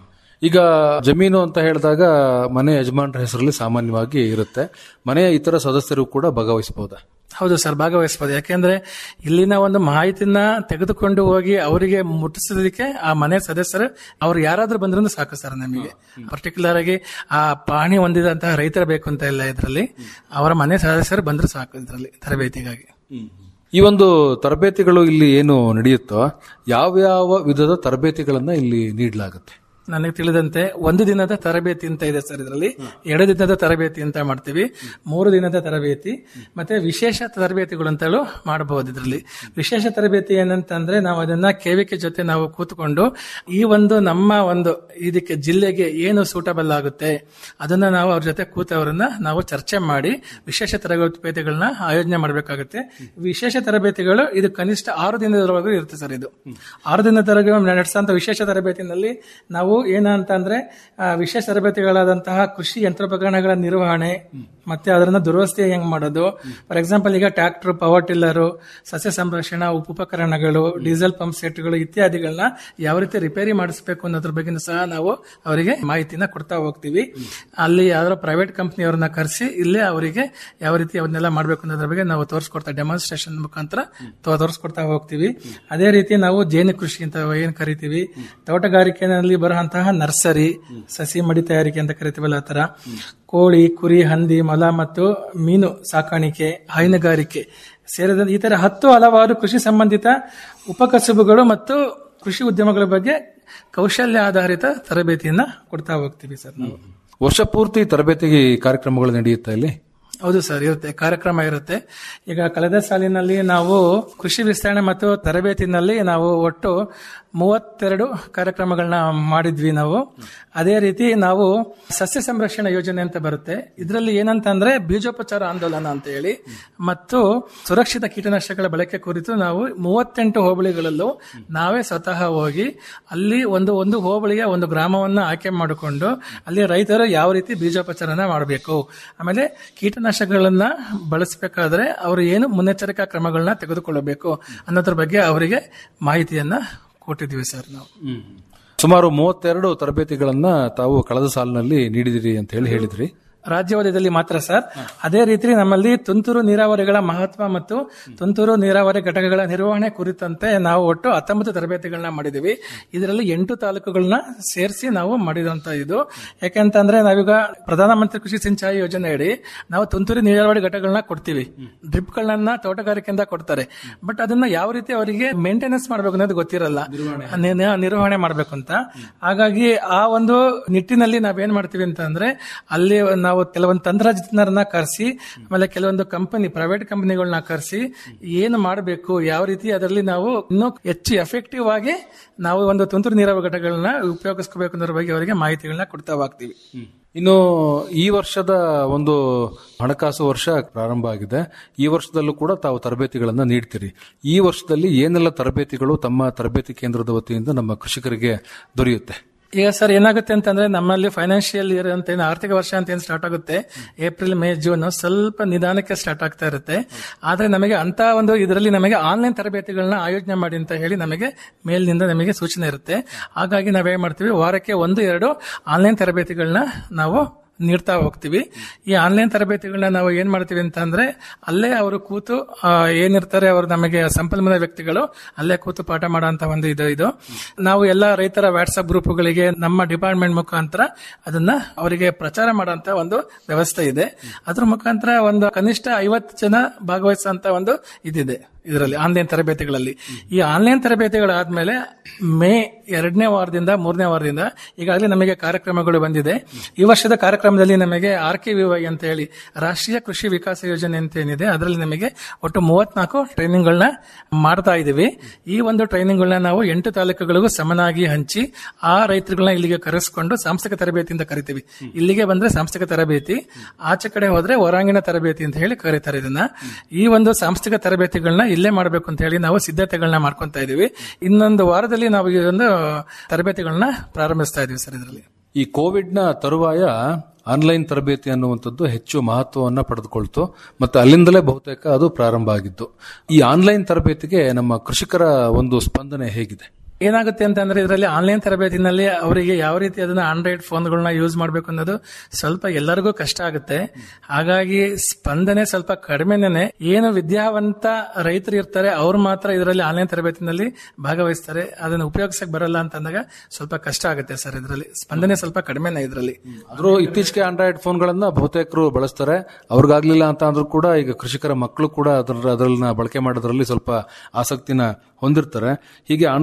ಈಗ ಜಮೀನು ಅಂತ ಹೇಳಿದಾಗ ಮನೆ ಯಜಮಾನರ ಹೆಸರಲ್ಲಿ ಸಾಮಾನ್ಯವಾಗಿ ಇರುತ್ತೆ ಮನೆಯ ಇತರ ಸದಸ್ಯರು ಕೂಡ ಭಾಗವಹಿಸಬಹುದಾ ಹೌದು ಸರ್ ಭಾಗವಹಿಸಬಹುದು ಯಾಕೆಂದ್ರೆ ಇಲ್ಲಿನ ಒಂದು ಮಾಹಿತಿನ ತೆಗೆದುಕೊಂಡು ಹೋಗಿ ಅವರಿಗೆ ಮುಟ್ಟಿಸೋದಕ್ಕೆ ಆ ಮನೆ ಸದಸ್ಯರು ಅವ್ರು ಯಾರಾದ್ರೂ ಬಂದ್ರೂ ಸಾಕು ಸರ್ ನಮಗೆ ಪರ್ಟಿಕ್ಯುಲರ್ ಆಗಿ ಆ ಪಾಣಿ ಹೊಂದಿದಂತಹ ರೈತರ ಬೇಕು ಅಂತ ಇಲ್ಲ ಇದರಲ್ಲಿ ಅವರ ಮನೆ ಸದಸ್ಯರು ಬಂದ್ರೆ ಸಾಕು ಇದರಲ್ಲಿ ತರಬೇತಿಗಾಗಿ ಈ ಒಂದು ತರಬೇತಿಗಳು ಇಲ್ಲಿ ಏನು ನಡೆಯುತ್ತೋ ಯಾವ್ಯಾವ ವಿಧದ ತರಬೇತಿಗಳನ್ನ ಇಲ್ಲಿ ನೀಡಲಾಗುತ್ತೆ ನನಗೆ ತಿಳಿದಂತೆ ಒಂದು ದಿನದ ತರಬೇತಿ ಅಂತ ಇದೆ ಸರ್ ಇದರಲ್ಲಿ ಎರಡು ದಿನದ ತರಬೇತಿ ಅಂತ ಮಾಡ್ತೀವಿ ಮೂರು ದಿನದ ತರಬೇತಿ ಮತ್ತೆ ವಿಶೇಷ ತರಬೇತಿಗಳು ಅಂತಲೂ ಮಾಡಬಹುದು ಇದರಲ್ಲಿ ವಿಶೇಷ ತರಬೇತಿ ಏನಂತಂದ್ರೆ ನಾವು ಅದನ್ನ ಕೆವಿಕೆ ಜೊತೆ ನಾವು ಕೂತ್ಕೊಂಡು ಈ ಒಂದು ನಮ್ಮ ಒಂದು ಇದಕ್ಕೆ ಜಿಲ್ಲೆಗೆ ಏನು ಸೂಟಬಲ್ ಆಗುತ್ತೆ ಅದನ್ನ ನಾವು ಅವ್ರ ಜೊತೆ ಕೂತವರನ್ನ ನಾವು ಚರ್ಚೆ ಮಾಡಿ ವಿಶೇಷ ತರಬೇತಿಗಳನ್ನ ಆಯೋಜನೆ ಮಾಡಬೇಕಾಗುತ್ತೆ ವಿಶೇಷ ತರಬೇತಿಗಳು ಇದು ಕನಿಷ್ಠ ಆರು ದಿನದವರೆಗೂ ಇರುತ್ತೆ ಸರ್ ಇದು ಆರು ದಿನದ ತರಬೇತಿ ನಡೆಸಂತ ವಿಶೇಷ ತರಬೇತಿನಲ್ಲಿ ನಾವು ಏನಂತ ಅಂದ್ರೆ ಆ, ವಿಶೇಷ ತರಬೇತಿಗಳಾದಂತಹ ಕೃಷಿ ಯಂತ್ರೋಪಕರಣಗಳ ನಿರ್ವಹಣೆ ಮತ್ತೆ ಅದನ್ನ ದುರವಸ್ಥೆ ಹೆಂಗ್ ಮಾಡೋದು ಫಾರ್ ಎಕ್ಸಾಂಪಲ್ ಈಗ ಟ್ರಾಕ್ಟರ್ ಪವರ್ ಟಿಲ್ಲರ್ ಸಸ್ಯ ಸಂರಕ್ಷಣಾ ಉಪ ಉಪಕರಣಗಳು ಡೀಸೆಲ್ ಪಂಪ್ ಸೆಟ್ಗಳು ಇತ್ಯಾದಿಗಳನ್ನ ಯಾವ ರೀತಿ ರಿಪೇರಿ ಮಾಡಿಸಬೇಕು ಅನ್ನೋದ್ರ ಬಗ್ಗೆ ಸಹ ನಾವು ಅವರಿಗೆ ಮಾಹಿತಿನ ಕೊಡ್ತಾ ಹೋಗ್ತೀವಿ ಅಲ್ಲಿ ಯಾವ್ದಾದ್ರು ಪ್ರೈವೇಟ್ ಕಂಪ್ನಿಯವ್ರನ್ನ ಕರೆಸಿ ಇಲ್ಲೇ ಅವರಿಗೆ ಯಾವ ರೀತಿ ಅವನ್ನೆಲ್ಲ ಮಾಡಬೇಕು ಅನ್ನೋದ್ರ ಬಗ್ಗೆ ನಾವು ತೋರಿಸ್ಕೊಡ್ತಾ ಡೆಮಾನ್ಸ್ಟ್ರೇಷನ್ ಮುಖಾಂತರ ತೋ- ತೋರಿಸ್ಕೊಡ್ತಾ ಹೋಗ್ತೀವಿ ಅದೇ ರೀತಿ ನಾವು ಜೇನು ಕೃಷಿ ಅಂತ ಏನ್ ಕರಿತೀವಿ ತೋಟಗಾರಿಕೆನಲ್ಲಿ ಬರುವಂತಹ ನರ್ಸರಿ ಸಸಿ ಮಡಿ ತಯಾರಿಕೆ ಅಂತ ಕರಿತೀವಲ್ಲ ಆ ತರ ಕೋಳಿ ಕುರಿ ಹಂದಿ ಮೊಲ ಮತ್ತು ಮೀನು ಸಾಕಾಣಿಕೆ ಹೈನುಗಾರಿಕೆ ಸೇರಿದಂತೆ ಈ ತರ ಹತ್ತು ಹಲವಾರು ಕೃಷಿ ಸಂಬಂಧಿತ ಉಪಕಸುಬುಗಳು ಮತ್ತು ಕೃಷಿ ಉದ್ಯಮಗಳ ಬಗ್ಗೆ ಕೌಶಲ್ಯ ಆಧಾರಿತ ತರಬೇತಿಯನ್ನ ಕೊಡ್ತಾ ಹೋಗ್ತೀವಿ ಸರ್ ನಾವು ವರ್ಷ ಪೂರ್ತಿ ತರಬೇತಿ ಕಾರ್ಯಕ್ರಮಗಳು ನಡೆಯುತ್ತಾ ಇಲ್ಲಿ ಹೌದು ಸರ್ ಇರುತ್ತೆ ಕಾರ್ಯಕ್ರಮ ಇರುತ್ತೆ ಈಗ ಕಳೆದ ಸಾಲಿನಲ್ಲಿ ನಾವು ಕೃಷಿ ವಿಸ್ತರಣೆ ಮತ್ತು ತರಬೇತಿನಲ್ಲಿ ನಾವು ಒಟ್ಟು ಮೂವತ್ತೆರಡು ಕಾರ್ಯಕ್ರಮಗಳನ್ನ ಮಾಡಿದ್ವಿ ನಾವು ಅದೇ ರೀತಿ ನಾವು ಸಸ್ಯ ಸಂರಕ್ಷಣಾ ಯೋಜನೆ ಅಂತ ಬರುತ್ತೆ ಇದರಲ್ಲಿ ಏನಂತ ಅಂದ್ರೆ ಬೀಜೋಪಚಾರ ಆಂದೋಲನ ಅಂತ ಹೇಳಿ ಮತ್ತು ಸುರಕ್ಷಿತ ಕೀಟನಾಶಕಗಳ ಬಳಕೆ ಕುರಿತು ನಾವು ಮೂವತ್ತೆಂಟು ಹೋಬಳಿಗಳಲ್ಲೂ ನಾವೇ ಸ್ವತಃ ಹೋಗಿ ಅಲ್ಲಿ ಒಂದು ಒಂದು ಹೋಬಳಿಗೆ ಒಂದು ಗ್ರಾಮವನ್ನ ಆಯ್ಕೆ ಮಾಡಿಕೊಂಡು ಅಲ್ಲಿ ರೈತರು ಯಾವ ರೀತಿ ಬೀಜೋಪಚಾರನ ಮಾಡಬೇಕು ಆಮೇಲೆ ಕೀಟನಾಶಕಗಳನ್ನ ಬಳಸಬೇಕಾದ್ರೆ ಅವರು ಏನು ಮುನ್ನೆಚ್ಚರಿಕಾ ಕ್ರಮಗಳನ್ನ ತೆಗೆದುಕೊಳ್ಳಬೇಕು ಅನ್ನೋದ್ರ ಬಗ್ಗೆ ಅವರಿಗೆ ಮಾಹಿತಿಯನ್ನ ಕೊಟ್ಟಿದ್ದೀವಿ ಸರ್ ನಾವು ಸುಮಾರು ಮೂವತ್ತೆರಡು ತರಬೇತಿಗಳನ್ನ ತಾವು ಕಳೆದ ಸಾಲಿನಲ್ಲಿ ನೀಡಿದಿರಿ ಅಂತ ಹೇಳಿ ಹೇಳಿದ್ರಿ ರಾಜ್ಯವಾದ್ಯದಲ್ಲಿ ಮಾತ್ರ ಸರ್ ಅದೇ ರೀತಿ ನಮ್ಮಲ್ಲಿ ತುಂತುರು ನೀರಾವರಿಗಳ ಮಹತ್ವ ಮತ್ತು ತುಂತುರು ನೀರಾವರಿ ಘಟಕಗಳ ನಿರ್ವಹಣೆ ಕುರಿತಂತೆ ನಾವು ಒಟ್ಟು ಹತ್ತೊಂಬತ್ತು ತರಬೇತಿಗಳನ್ನ ಮಾಡಿದೀವಿ ಇದರಲ್ಲಿ ಎಂಟು ತಾಲೂಕುಗಳನ್ನ ಸೇರಿಸಿ ನಾವು ಮಾಡಿದಂತ ಇದು ಯಾಕೆಂತಂದ್ರೆ ನಾವೀಗ ಪ್ರಧಾನಮಂತ್ರಿ ಕೃಷಿ ಸಿಂಚಾಯಿ ಯೋಜನೆ ಅಡಿ ನಾವು ತುಂತುರು ನೀರಾವರಿ ಘಟಕಗಳನ್ನ ಕೊಡ್ತೀವಿ ಡ್ರಿಪ್ಗಳನ್ನ ತೋಟಗಾರಿಕೆಯಿಂದ ಕೊಡ್ತಾರೆ ಬಟ್ ಅದನ್ನ ಯಾವ ರೀತಿ ಅವರಿಗೆ ಮೇಂಟೆನೆನ್ಸ್ ಮಾಡಬೇಕು ಅನ್ನೋದು ಗೊತ್ತಿರಲ್ಲ ನಿ- ನಿ- ನಿರ್ವಹಣೆ ಮಾಡಬೇಕು ಅಂತ ಹಾಗಾಗಿ ಆ ಒಂದು ನಿಟ್ಟಿನಲ್ಲಿ ನಾವೇನ್ ಮಾಡ್ತೀವಿ ಅಂತ ಅಂದ್ರೆ ಅಲ್ಲಿ ನಾವು ಕೆಲವೊಂದು ತಂತ್ರಜ್ಞರನ್ನ ಕರೆಸಿ ಆಮೇಲೆ ಕೆಲವೊಂದು ಕಂಪನಿ ಪ್ರೈವೇಟ್ ಕಂಪನಿಗಳನ್ನ ಕರೆಸಿ ಏನು ಮಾಡಬೇಕು ಯಾವ ರೀತಿ ಅದರಲ್ಲಿ ನಾವು ಇನ್ನೂ ಹೆಚ್ಚು ಎಫೆಕ್ಟಿವ್ ಆಗಿ ನಾವು ಒಂದು ತುಂತುರು ನೀರಾವರಿ ಘಟಕಗಳನ್ನ ಉಪಯೋಗಿಸ್ಕೋಬೇಕು ಅನ್ನೋದ್ರ ಬಗ್ಗೆ ಅವರಿಗೆ ಮಾಹಿತಿಗಳನ್ನ ಕೊಡ್ತಾ ಹೋಗ್ತೀವಿ ಇನ್ನು ಈ ವರ್ಷದ ಒಂದು ಹಣಕಾಸು ವರ್ಷ ಪ್ರಾರಂಭ ಆಗಿದೆ ಈ ವರ್ಷದಲ್ಲೂ ಕೂಡ ತಾವು ತರಬೇತಿಗಳನ್ನ ನೀಡ್ತೀರಿ ಈ ವರ್ಷದಲ್ಲಿ ಏನೆಲ್ಲ ತರಬೇತಿಗಳು ತಮ್ಮ ತರಬೇತಿ ಕೇಂದ್ರದ ವತಿಯಿಂದ ನಮ್ಮ ಕೃಷಿಕರಿಗೆ ದೊರೆಯುತ್ತೆ ಈಗ ಸರ್ ಏನಾಗುತ್ತೆ ಅಂತಂದ್ರೆ ನಮ್ಮಲ್ಲಿ ಫೈನಾನ್ಷಿಯಲ್ ಇಯರ್ ಅಂತ ಏನು ಆರ್ಥಿಕ ವರ್ಷ ಅಂತ ಏನು ಸ್ಟಾರ್ಟ್ ಆಗುತ್ತೆ ಏಪ್ರಿಲ್ ಮೇ ಜೂನ್ ಸ್ವಲ್ಪ ನಿಧಾನಕ್ಕೆ ಸ್ಟಾರ್ಟ್ ಆಗ್ತಾ ಇರುತ್ತೆ ಆದ್ರೆ ನಮಗೆ ಅಂತ ಒಂದು ಇದರಲ್ಲಿ ನಮಗೆ ಆನ್ಲೈನ್ ತರಬೇತಿಗಳನ್ನ ಆಯೋಜನೆ ಮಾಡಿ ಅಂತ ಹೇಳಿ ನಮಗೆ ಮೇಲಿನಿಂದ ನಮಗೆ ಸೂಚನೆ ಇರುತ್ತೆ ಹಾಗಾಗಿ ನಾವೇನ್ ಮಾಡ್ತೀವಿ ವಾರಕ್ಕೆ ಒಂದು ಎರಡು ಆನ್ಲೈನ್ ತರಬೇತಿಗಳನ್ನ ನಾವು ನೀಡ್ತಾ ಹೋಗ್ತೀವಿ ಈ ಆನ್ಲೈನ್ ತರಬೇತಿಗಳನ್ನ ನಾವು ಏನ್ ಮಾಡ್ತೀವಿ ಅಂತ ಅಂದ್ರೆ ಅಲ್ಲೇ ಅವರು ಕೂತು ಆ, ಏನಿರ್ತಾರೆ ಅವರು ನಮಗೆ ಸಂಪನ್ಮೂಲ ವ್ಯಕ್ತಿಗಳು ಅಲ್ಲೇ ಕೂತು ಪಾಠ ಮಾಡೋಂತ ಒಂದು ಇದು ಇದು ನಾವು ಎಲ್ಲ ರೈತರ ವಾಟ್ಸ್ಆಪ್ ಗ್ರೂಪ್ಗಳಿಗೆ ನಮ್ಮ ಡಿಪಾರ್ಟ್ಮೆಂಟ್ ಮುಖಾಂತರ ಅದನ್ನ ಅವರಿಗೆ ಪ್ರಚಾರ ಮಾಡೋಂತ ಒಂದು ವ್ಯವಸ್ಥೆ ಇದೆ ಅದ್ರ ಮುಖಾಂತರ ಒಂದು ಕನಿಷ್ಠ ಐವತ್ತು ಜನ ಭಾಗವಹಿಸುವಂತ ಒಂದು ಇದಿದೆ ಇದರಲ್ಲಿ ಆನ್ಲೈನ್ ತರಬೇತಿಗಳಲ್ಲಿ ಈ ಆನ್ಲೈನ್ ತರಬೇತಿಗಳಾದ್ಮೇಲೆ ಮೇ ಎರಡನೇ ವಾರದಿಂದ ಮೂರನೇ ವಾರದಿಂದ ಈಗಾಗಲೇ ನಮಗೆ ಕಾರ್ಯಕ್ರಮಗಳು ಬಂದಿದೆ ಈ ವರ್ಷದ ಕಾರ್ಯಕ್ರಮದಲ್ಲಿ ನಮಗೆ ಆರ್ ಕೆ ವಿ ವೈ ಅಂತ ಹೇಳಿ ರಾಷ್ಟ್ರೀಯ ಕೃಷಿ ವಿಕಾಸ ಯೋಜನೆ ಅಂತ ಏನಿದೆ ಅದರಲ್ಲಿ ನಮಗೆ ಒಟ್ಟು ಮೂವತ್ನಾಲ್ಕು ಟ್ರೈನಿಂಗ್ಗಳನ್ನ ಮಾಡ್ತಾ ಇದ್ದೀವಿ ಈ ಒಂದು ಟ್ರೈನಿಂಗ್ಗಳನ್ನ ನಾವು ಎಂಟು ತಾಲೂಕುಗಳಿಗೂ ಸಮನಾಗಿ ಹಂಚಿ ಆ ರೈತರುಗಳನ್ನ ಇಲ್ಲಿಗೆ ಕರೆಸ್ಕೊಂಡು ಸಾಂಸ್ಥಿಕ ತರಬೇತಿಯಿಂದ ಕರಿತೀವಿ ಇಲ್ಲಿಗೆ ಬಂದ್ರೆ ಸಾಂಸ್ಥಿಕ ತರಬೇತಿ ಆಚೆ ಕಡೆ ಹೋದ್ರೆ ಹೊರಾಂಗಣ ತರಬೇತಿ ಅಂತ ಹೇಳಿ ಕರೀತಾರೆ ಇದನ್ನ ಈ ಒಂದು ಸಾಂಸ್ಥಿಕ ತರಬೇತಿಗಳನ್ನ ಇಲ್ಲೇ ಮಾಡಬೇಕು ಅಂತ ಹೇಳಿ ನಾವು ಸಿದ್ಧತೆಗಳನ್ನ ಮಾಡ್ಕೊಂತಾ ಇದೀವಿ ಇನ್ನೊಂದು ವಾರದಲ್ಲಿ ನಾವು ಈ ಒಂದು ತರಬೇತಿಗಳನ್ನ ಪ್ರಾರಂಭಿಸ್ತಾ ಇದೀವಿ ಸರ್ ಇದರಲ್ಲಿ ಈ ಕೋವಿಡ್ ನ ತರುವಾಯ ಆನ್ಲೈನ್ ತರಬೇತಿ ಅನ್ನುವಂಥದ್ದು ಹೆಚ್ಚು ಮಹತ್ವವನ್ನ ಪಡೆದುಕೊಳ್ತು ಮತ್ತೆ ಅಲ್ಲಿಂದಲೇ ಬಹುತೇಕ ಅದು ಪ್ರಾರಂಭ ಆಗಿದ್ದು ಈ ಆನ್ಲೈನ್ ತರಬೇತಿಗೆ ನಮ್ಮ ಕೃಷಿಕರ ಒಂದು ಸ್ಪಂದನೆ ಹೇಗಿದೆ ಏನಾಗುತ್ತೆ ಅಂತಂದ್ರೆ ಇದರಲ್ಲಿ ಆನ್ಲೈನ್ ತರಬೇತಿನಲ್ಲಿ ಅವರಿಗೆ ಯಾವ ರೀತಿ ಅದನ್ನ ಆಂಡ್ರಾಯ್ಡ್ ಫೋನ್ಗಳನ್ನ ಯೂಸ್ ಮಾಡಬೇಕು ಅನ್ನೋದು ಸ್ವಲ್ಪ ಎಲ್ಲರಿಗೂ ಕಷ್ಟ ಆಗುತ್ತೆ ಹಾಗಾಗಿ ಸ್ಪಂದನೆ ಸ್ವಲ್ಪ ಕಡಿಮೆನೆ ಏನು ವಿದ್ಯಾವಂತ ರೈತರು ಇರ್ತಾರೆ ಅವ್ರು ಮಾತ್ರ ಇದರಲ್ಲಿ ಆನ್ಲೈನ್ ತರಬೇತಿನಲ್ಲಿ ಭಾಗವಹಿಸ್ತಾರೆ ಅದನ್ನ ಉಪಯೋಗಿಸಕ್ ಬರಲ್ಲ ಅಂತ ಅಂದಾಗ ಸ್ವಲ್ಪ ಕಷ್ಟ ಆಗುತ್ತೆ ಸರ್ ಇದರಲ್ಲಿ ಸ್ಪಂದನೆ ಸ್ವಲ್ಪ ಕಡಿಮೆನೆ ಇದರಲ್ಲಿ ಆದ್ರೂ ಇತ್ತೀಚೆಗೆ ಆಂಡ್ರಾಯ್ಡ್ ಫೋನ್ಗಳನ್ನ ಬಹುತೇಕರು ಬಳಸ್ತಾರೆ ಅವ್ರಿಗಾಗ್ಲಿಲ್ಲ ಅಂತ ಅಂದ್ರೂ ಕೂಡ ಈಗ ಕೃಷಿಕರ ಮಕ್ಕಳು ಕೂಡ ಅದರ ಅದರನ್ನ ಬಳಕೆ ಮಾಡೋದ್ರಲ್ಲಿ ಸ್ವಲ್ಪ ಆಸಕ್ತಿನ ಹೊಂದಿರ್ತಾರೆ ಹೀಗೆ ಆನ್ಲೈನ್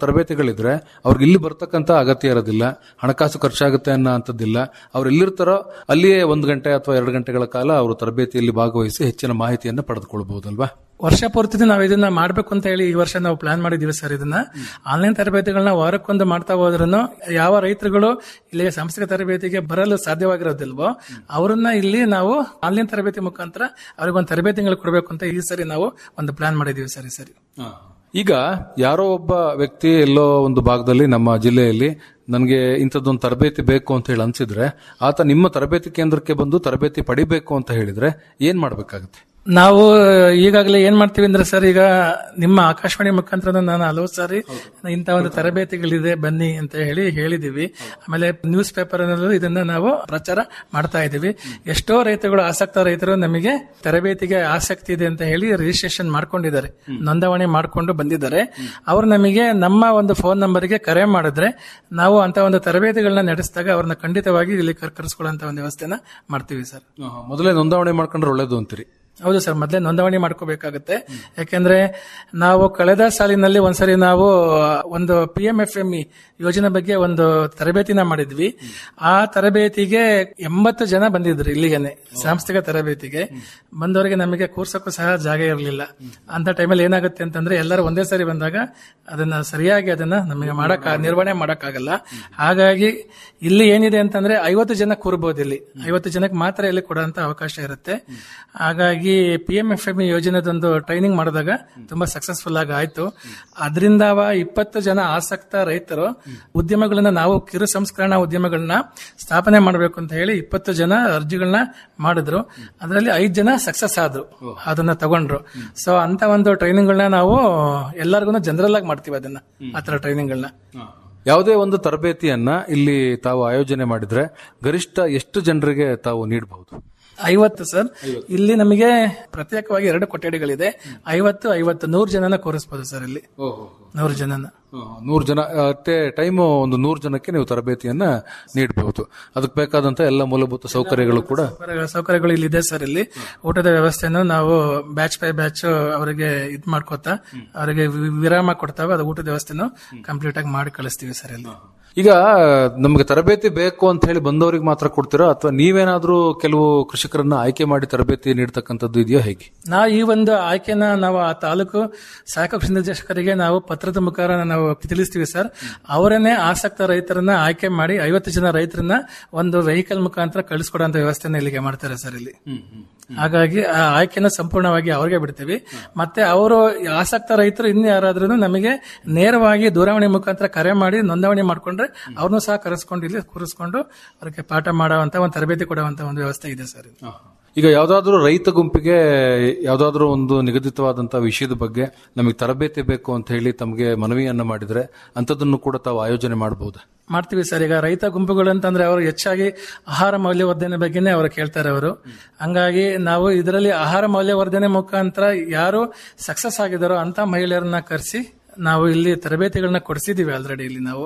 ತರಬೇತಿಗಳಿದ್ರೆ ಅವ್ರಿಗೆ ಇಲ್ಲಿ ಬರ್ತಕ್ಕಂತ ಅಗತ್ಯ ಇರೋದಿಲ್ಲ ಹಣಕಾಸು ಖರ್ಚಾಗುತ್ತೆ ಅನ್ನೋ ಅಂತದ್ದಿಲ್ಲ ಅವ್ರು ಎಲ್ಲಿರ್ತಾರೋ ಅಲ್ಲಿಯೇ ಒಂದು ಗಂಟೆ ಅಥವಾ ಎರಡು ಗಂಟೆಗಳ ಕಾಲ ಅವರು ತರಬೇತಿಯಲ್ಲಿ ಭಾಗವಹಿಸಿ ಹೆಚ್ಚಿನ ಮಾಹಿತಿಯನ್ನು ಪಡೆದುಕೊಳ್ಬಹುದಲ್ವಾ ವರ್ಷ ಪೂರ್ತಿ ನಾವು ಇದನ್ನ ಮಾಡ್ಬೇಕು ಅಂತ ಹೇಳಿ ಈ ವರ್ಷ ನಾವು ಪ್ಲಾನ್ ಮಾಡಿದೀವಿ ಸರ್ ಇದನ್ನ ಆನ್ಲೈನ್ ತರಬೇತಿಗಳನ್ನ ವಾರಕ್ಕೊಂದು ಮಾಡ್ತಾ ಹೋದ್ರೂ ಯಾವ ರೈತರುಗಳು ಇಲ್ಲಿ ಸಾಂಸ್ಥಿಕ ತರಬೇತಿಗೆ ಬರಲು ಸಾಧ್ಯವಾಗಿರೋದಿಲ್ವೋ ಅವರನ್ನ ಇಲ್ಲಿ ನಾವು ಆನ್ಲೈನ್ ತರಬೇತಿ ಮುಖಾಂತರ ಅವ್ರಿಗೆ ಒಂದು ತರಬೇತಿಗಳು ಕೊಡಬೇಕು ಅಂತ ಈ ಸರಿ ನಾವು ಒಂದು ಪ್ಲಾನ್ ಮಾಡಿದೀವಿ ಸರ್ ಈ ಸರಿ ಈಗ ಯಾರೋ ಒಬ್ಬ ವ್ಯಕ್ತಿ ಎಲ್ಲೋ ಒಂದು ಭಾಗದಲ್ಲಿ ನಮ್ಮ ಜಿಲ್ಲೆಯಲ್ಲಿ ನನಗೆ ಇಂಥದ್ದೊಂದು ತರಬೇತಿ ಬೇಕು ಅಂತ ಹೇಳಿ ಅನ್ಸಿದ್ರೆ ಆತ ನಿಮ್ಮ ತರಬೇತಿ ಕೇಂದ್ರಕ್ಕೆ ಬಂದು ತರಬೇತಿ ಪಡಿಬೇಕು ಅಂತ ಹೇಳಿದ್ರೆ ಏನ್ ಮಾಡ್ಬೇಕಾಗುತ್ತೆ ನಾವು ಈಗಾಗಲೇ ಏನ್ ಮಾಡ್ತೀವಿ ಅಂದ್ರೆ ಸರ್ ಈಗ ನಿಮ್ಮ ಆಕಾಶವಾಣಿ ಮುಖಾಂತರ ನಾನು ಹಲವು ಸಾರಿ ಇಂತ ಒಂದು ತರಬೇತಿಗಳಿದೆ ಬನ್ನಿ ಅಂತ ಹೇಳಿ ಹೇಳಿದೀವಿ ಆಮೇಲೆ ನ್ಯೂಸ್ ಪೇಪರ್ ನಲ್ಲೂ ಇದನ್ನ ನಾವು ಪ್ರಚಾರ ಮಾಡ್ತಾ ಇದ್ದೀವಿ ಎಷ್ಟೋ ರೈತಗಳು ಆಸಕ್ತ ರೈತರು ನಮಗೆ ತರಬೇತಿಗೆ ಆಸಕ್ತಿ ಇದೆ ಅಂತ ಹೇಳಿ ರಿಜಿಸ್ಟ್ರೇಷನ್ ಮಾಡ್ಕೊಂಡಿದ್ದಾರೆ ನೋಂದಣಿ ಮಾಡ್ಕೊಂಡು ಬಂದಿದ್ದಾರೆ ಅವರು ನಮಗೆ ನಮ್ಮ ಒಂದು ಫೋನ್ ನಂಬರ್ಗೆ ಕರೆ ಮಾಡಿದ್ರೆ ನಾವು ಅಂತ ಒಂದು ತರಬೇತಿಗಳನ್ನ ನಡೆಸಿದಾಗ ಅವ್ರನ್ನ ಖಂಡಿತವಾಗಿ ಇಲ್ಲಿ ಕರ್- ಕರೆಸ್ಕೊಳ್ಳುವಂತ ಒಂದು ವ್ಯವಸ್ಥೆನ ಮಾಡ್ತೀವಿ ಸರ್ ಮೊದಲೇ ನೋಂದಾವಣೆ ಮಾಡ್ಕೊಂಡ್ರೆ ಒಳ್ಳೇದು ಅಂತೀರಿ ಹೌದು ಸರ್ ಮೊದಲೇ ನೋಂದಣಿ ಮಾಡ್ಕೋಬೇಕಾಗುತ್ತೆ ಯಾಕೆಂದ್ರೆ ನಾವು ಕಳೆದ ಸಾಲಿನಲ್ಲಿ ಒಂದ್ಸರಿ ನಾವು ಒಂದು P M F M E ಯೋಜನೆ ಬಗ್ಗೆ ಒಂದು ತರಬೇತಿನ ಮಾಡಿದ್ವಿ ಆ ತರಬೇತಿಗೆ ಎಂಬತ್ತು ಜನ ಬಂದಿದ್ರು ಇಲ್ಲಿಗೇನೆ ಸಾಂಸ್ಥಿಕ ತರಬೇತಿಗೆ ಬಂದವರಿಗೆ ನಮಗೆ ಕೂರ್ಸಕ್ಕೂ ಸಹ ಜಾಗ ಇರಲಿಲ್ಲ ಅಂತ ಟೈಮಲ್ಲಿ ಏನಾಗುತ್ತೆ ಅಂತಂದ್ರೆ ಎಲ್ಲರೂ ಒಂದೇ ಸರಿ ಬಂದಾಗ ಅದನ್ನ ಸರಿಯಾಗಿ ಅದನ್ನ ನಮಗೆ ಮಾಡಕ್ ನಿರ್ವಹಣೆ ಮಾಡಕ್ಕಾಗಲ್ಲ ಹಾಗಾಗಿ ಇಲ್ಲಿ ಏನಿದೆ ಅಂತಂದ್ರೆ ಐವತ್ತು ಜನ ಕೂರ್ಬೋದು ಇಲ್ಲಿ ಐವತ್ತು ಜನಕ್ಕೆ ಮಾತ್ರ ಇಲ್ಲಿ ಕೊಡುವಂತ ಅವಕಾಶ ಇರುತ್ತೆ ಹಾಗಾಗಿ ಪಿ ಎಂ ಎಫ್ ಎಂ ಯೋಜನೆದೊಂದು ಟ್ರೈನಿಂಗ್ ಮಾಡಿದಾಗ ತುಂಬಾ ಸಕ್ಸಸ್ಫುಲ್ ಆಗಿ ಆಯ್ತು ಅದರಿಂದ ಇಪ್ಪತ್ತು ಜನ ಆಸಕ್ತ ರೈತರು ಉದ್ಯಮಗಳನ್ನ ನಾವು ಕಿರು ಸಂಸ್ಕರಣಾ ಉದ್ಯಮಗಳನ್ನ ಸ್ಥಾಪನೆ ಮಾಡಬೇಕು ಅಂತ ಹೇಳಿ ಇಪ್ಪತ್ತು ಜನ ಅರ್ಜಿಗಳನ್ನ ಮಾಡಿದ್ರು ಅದರಲ್ಲಿ ಐದು ಜನ ಸಕ್ಸಸ್ ಆದ್ರು ಅದನ್ನ ತಗೊಂಡ್ರು ಸೊ ಅಂತ ಒಂದು ಟ್ರೈನಿಂಗ್ಗಳನ್ನ ನಾವು ಎಲ್ಲರಿಗೂ ಜನರಲ್ ಆಗಿ ಮಾಡ್ತೀವಿ ಅದನ್ನ ಆತರ ಟ್ರೈನಿಂಗ್ಗಳನ್ನ ಯಾವುದೇ ಒಂದು ತರಬೇತಿಯನ್ನ ಇಲ್ಲಿ ತಾವು ಆಯೋಜನೆ ಮಾಡಿದ್ರೆ ಗರಿಷ್ಠ ಎಷ್ಟು ಜನರಿಗೆ ತಾವು ನೀಡಬಹುದು ಐವತ್ತು ಸರ್ ಇಲ್ಲಿ ನಮಗೆ ಪ್ರತ್ಯೇಕವಾಗಿ ಎರಡು ಕೊಠಡಿಗಳಿದೆ ಐವತ್ತು ಐವತ್ತು ನೂರು ಜನನ ಕೂರಿಸಬಹುದು ಸರ್ ಇಲ್ಲಿ ನೂರು ಜನನ ನೂರು ಜನ ಅಷ್ಟೇ ಟೈಮ್ ಒಂದು ನೂರು ಜನಕ್ಕೆ ನೀವು ತರಬೇತಿಯನ್ನ ನೀಡಬಹುದು ಅದಕ್ಕೆ ಬೇಕಾದಂತ ಎಲ್ಲ ಮೂಲಭೂತ ಸೌಕರ್ಯಗಳು ಕೂಡ ಸೌಕರ್ಯ- ಸೌಕರ್ಯಗಳು ಇಲ್ಲಿ ಇದೆ ಸರ್ ಇಲ್ಲಿ ಊಟದ ವ್ಯವಸ್ಥೆಯನ್ನು ನಾವು ಬ್ಯಾಚ್ ಬೈ ಬ್ಯಾಚ್ ಅವರಿಗೆ ಇದ್ ಮಾಡ್ಕೋತಾ ಅವರಿಗೆ ವಿ- ವಿರಾಮ ಕೊಡ್ತಾವೆ ಅದು ಊಟದ ವ್ಯವಸ್ಥೆನು ಕಂಪ್ಲೀಟ್ ಆಗಿ ಮಾಡಿ ಕಳಿಸ್ತೀವಿ ಸರ್ ಇಲ್ಲಿ ಈಗ ನಮಗೆ ತರಬೇತಿ ಬೇಕು ಅಂತ ಹೇಳಿ ಬಂದವರಿಗೆ ಮಾತ್ರ ಕೊಡ್ತೀರಾ ಅಥವಾ ನೀವೇನಾದ್ರೂ ಕೆಲವು ಕೃಷಿಕರನ್ನ ಆಯ್ಕೆ ಮಾಡಿ ತರಬೇತಿ ನೀಡತಕ್ಕಂಥದ್ದು ಇದೆಯಾ ಹೇಗೆ ನಾವು ಈ ಒಂದು ಆಯ್ಕೆನ ನಾವು ಆ ತಾಲೂಕು ಸಹಾಯಕ ಕೃಷಿ ನಿರ್ದೇಶಕರಿಗೆ ನಾವು ಪತ್ರದ ಮುಖಾಂತರ ನಾವು ತಿಳಿಸ್ತೀವಿ ಸರ್ ಅವರನ್ನೇ ಆಸಕ್ತ ರೈತರನ್ನ ಆಯ್ಕೆ ಮಾಡಿ ಐವತ್ತು ಜನ ರೈತರನ್ನ ಒಂದು ವೆಹಿಕಲ್ ಮುಖಾಂತರ ಕಳಿಸ್ಕೊಡುವಂತ ವ್ಯವಸ್ಥೆನ ಇಲ್ಲಿಗೆ ಮಾಡ್ತಾರೆ ಸರ್ ಇಲ್ಲಿ ಹಾಗಾಗಿ ಆ ಆಯ್ಕೆನ ಸಂಪೂರ್ಣವಾಗಿ ಅವ್ರಿಗೆ ಬಿಡ್ತೀವಿ ಮತ್ತೆ ಅವರು ಆಸಕ್ತ ರೈತರು ಇನ್ನು ಯಾರಾದ್ರೂ ನಮಗೆ ನೇರವಾಗಿ ದೂರವಾಣಿ ಮುಖಾಂತರ ಕರೆ ಮಾಡಿ ನೋಂದಣಿ ಮಾಡ್ಕೊಂಡ್ರೆ ಅವ್ರನ್ನೂ ಸಹ ಕರೆಸ್ಕೊಂಡು ಇಲ್ಲಿ ಕೂರಿಸ್ಕೊಂಡು ಅವ್ರಿಗೆ ಪಾಠ ಮಾಡುವಂತ ಒಂದು ತರಬೇತಿ ಕೊಡುವಂತ ಒಂದು ವ್ಯವಸ್ಥೆ ಇದೆ ಸರ್ ಇಲ್ಲಿ. ಈಗ ಯಾವ್ದಾದ್ರು ರೈತ ಗುಂಪಿಗೆ ಯಾವ್ದಾದ್ರು ಒಂದು ನಿಗದಿತವಾದಂತಹ ವಿಷಯದ ಬಗ್ಗೆ ನಮಗೆ ತರಬೇತಿ ಬೇಕು ಅಂತ ಹೇಳಿ ತಮಗೆ ಮನವಿಯನ್ನ ಮಾಡಿದ್ರೆ ಅಂತದನ್ನು ಕೂಡ ತಾವು ಆಯೋಜನೆ ಮಾಡಬಹುದು ಮಾಡ್ತೀವಿ ಸರ್ ಈಗ ರೈತ ಗುಂಪುಗಳು ಅಂತಂದ್ರೆ ಅವರು ಹೆಚ್ಚಾಗಿ ಆಹಾರ ಮೌಲ್ಯವರ್ಧನೆ ಬಗ್ಗೆನೇ ಅವರು ಕೇಳ್ತಾರೆ ಅವರು ಹಂಗಾಗಿ ನಾವು ಇದರಲ್ಲಿ ಆಹಾರ ಮೌಲ್ಯವರ್ಧನೆ ಮುಖಾಂತರ ಯಾರು ಸಕ್ಸಸ್ ಆಗಿದಾರೋ ಅಂತ ಮಹಿಳೆಯರನ್ನ ಕರೆಸಿ ನಾವು ಇಲ್ಲಿ ತರಬೇತಿಗಳನ್ನ ಕೊಡಿಸಿದೀವಿ ಆಲ್ರೆಡಿ ಇಲ್ಲಿ ನಾವು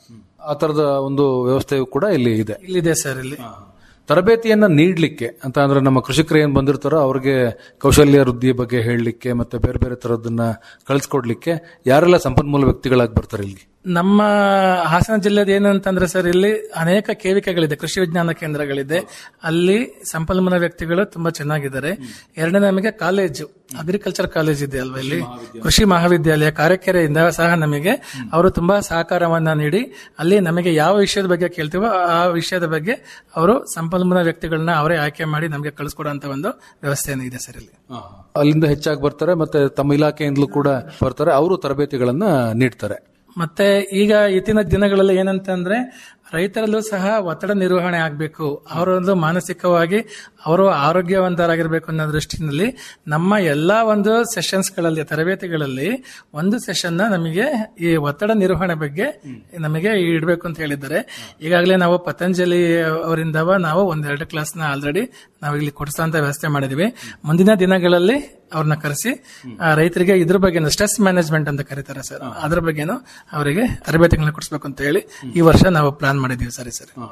ಆ ತರದ ಒಂದು ವ್ಯವಸ್ಥೆಯು ಕೂಡ ಇಲ್ಲಿ ಇದೆ ಇಲ್ಲಿದೆ ಸರ್ ಇಲ್ಲಿ ತರಬೇತಿಯನ್ನ ನೀಡ್ಲಿಕ್ಕೆ ಅಂತ ಅಂದ್ರೆ ನಮ್ಮ ಕೃಷಿಕರು ಏನ್ ಬಂದಿರ್ತಾರೋ ಅವ್ರಿಗೆ ಕೌಶಲ್ಯ ವೃದ್ಧಿ ಬಗ್ಗೆ ಹೇಳಲಿಕ್ಕೆ ಮತ್ತೆ ಬೇರೆ ಬೇರೆ ತರದನ್ನ ಕಳಿಸ್ಕೊಡ್ಲಿಕ್ಕೆ ಯಾರೆಲ್ಲ ಸಂಪನ್ಮೂಲ ವ್ಯಕ್ತಿಗಳಾಗಿ ಬರ್ತಾರೆ ಇಲ್ಲಿ ನಮ್ಮ ಹಾಸನ ಜಿಲ್ಲೆದ ಏನಂತಂದ್ರೆ ಸರ್ ಇಲ್ಲಿ ಅನೇಕ ಕೇವಿಕೆಗಳಿದೆ ಕೃಷಿ ವಿಜ್ಞಾನ ಕೇಂದ್ರಗಳಿದೆ ಅಲ್ಲಿ ಸಂಪನ್ಮೂಲ ವ್ಯಕ್ತಿಗಳು ತುಂಬಾ ಚೆನ್ನಾಗಿದ್ದಾರೆ ಎರಡನೇ ನಮಗೆ ಕಾಲೇಜು ಅಗ್ರಿಕಲ್ಚರ್ ಕಾಲೇಜ್ ಇದೆ ಅಲ್ವಾ ಇಲ್ಲಿ ಕೃಷಿ ಮಹಾವಿದ್ಯಾಲಯ ಕಾರಕೆರೆಯಿಂದ ಸಹ ನಮಗೆ ಅವರು ತುಂಬಾ ಸಹಕಾರವನ್ನ ನೀಡಿ ಅಲ್ಲಿ ನಮಗೆ ಯಾವ ವಿಷಯದ ಬಗ್ಗೆ ಕೇಳ್ತೀವೋ ಆ ವಿಷಯದ ಬಗ್ಗೆ ಅವರು ಸಂಪನ್ಮೂಲ ವ್ಯಕ್ತಿಗಳನ್ನ ಅವರೇ ಆಯ್ಕೆ ಮಾಡಿ ನಮಗೆ ಕಳಿಸ್ಕೊಡುವಂತ ಒಂದು ವ್ಯವಸ್ಥೆ ಇದೆ ಸರ್ ಇಲ್ಲಿ ಅಲ್ಲಿಂದ ಹೆಚ್ಚಾಗಿ ಬರ್ತಾರೆ ಮತ್ತೆ ತಮ್ಮ ಇಲಾಖೆಯಿಂದಲೂ ಕೂಡ ಬರ್ತಾರೆ ಅವರು ತರಬೇತಿಗಳನ್ನ ನೀಡ್ತಾರೆ ಮತ್ತೆ ಈಗ ಇತ್ತಿನ ದಿನಗಳಲ್ಲಿ ಏನಂತಂದ್ರೆ ರೈತರಲ್ಲೂ ಸಹ ಒತ್ತಡ ನಿರ್ವಹಣೆ ಆಗಬೇಕು ಅವರೊಂದು ಮಾನಸಿಕವಾಗಿ ಅವರು ಆರೋಗ್ಯವಂತರಾಗಿರ್ಬೇಕು ಅನ್ನೋ ದೃಷ್ಟಿನಲ್ಲಿ ನಮ್ಮ ಎಲ್ಲಾ ಒಂದು ಸೆಷನ್ಸ್ಗಳಲ್ಲಿ ತರಬೇತಿಗಳಲ್ಲಿ ಒಂದು ಸೆಷನ್ ನಮಗೆ ಈ ಒತ್ತಡ ನಿರ್ವಹಣೆ ಬಗ್ಗೆ ನಮಗೆ ಇಡಬೇಕು ಅಂತ ಹೇಳಿದ್ದಾರೆ ಈಗಾಗಲೇ ನಾವು ಪತಂಜಲಿ ಅವರಿಂದ ನಾವು ಒಂದೆರಡು ಕ್ಲಾಸ್ನ ಆಲ್ರೆಡಿ ನಾವು ಇಲ್ಲಿ ಕೊಡಿಸೋಂತ ವ್ಯವಸ್ಥೆ ಮಾಡಿದೀವಿ ಮುಂದಿನ ದಿನಗಳಲ್ಲಿ ಅವ್ರನ್ನ ಕರೆಸಿ ಆ, ರೈತರಿಗೆ ಇದ್ರ ಬಗ್ಗೆ ಸ್ಟ್ರೆಸ್ ಮ್ಯಾನೇಜ್ಮೆಂಟ್ ಅಂತ ಕರೀತಾರೆ ಸರ್ ಅದ್ರ ಬಗ್ಗೆನೂ ಅವರಿಗೆ ತರಬೇತಿಗಳನ್ನ ಕೊಡಿಸ್ಬೇಕು ಅಂತ ಹೇಳಿ ಈ ವರ್ಷ ನಾವು ಪ್ಲಾನ್ ಮಾಡಿದೀವಿ ಸರಿ ಸರ್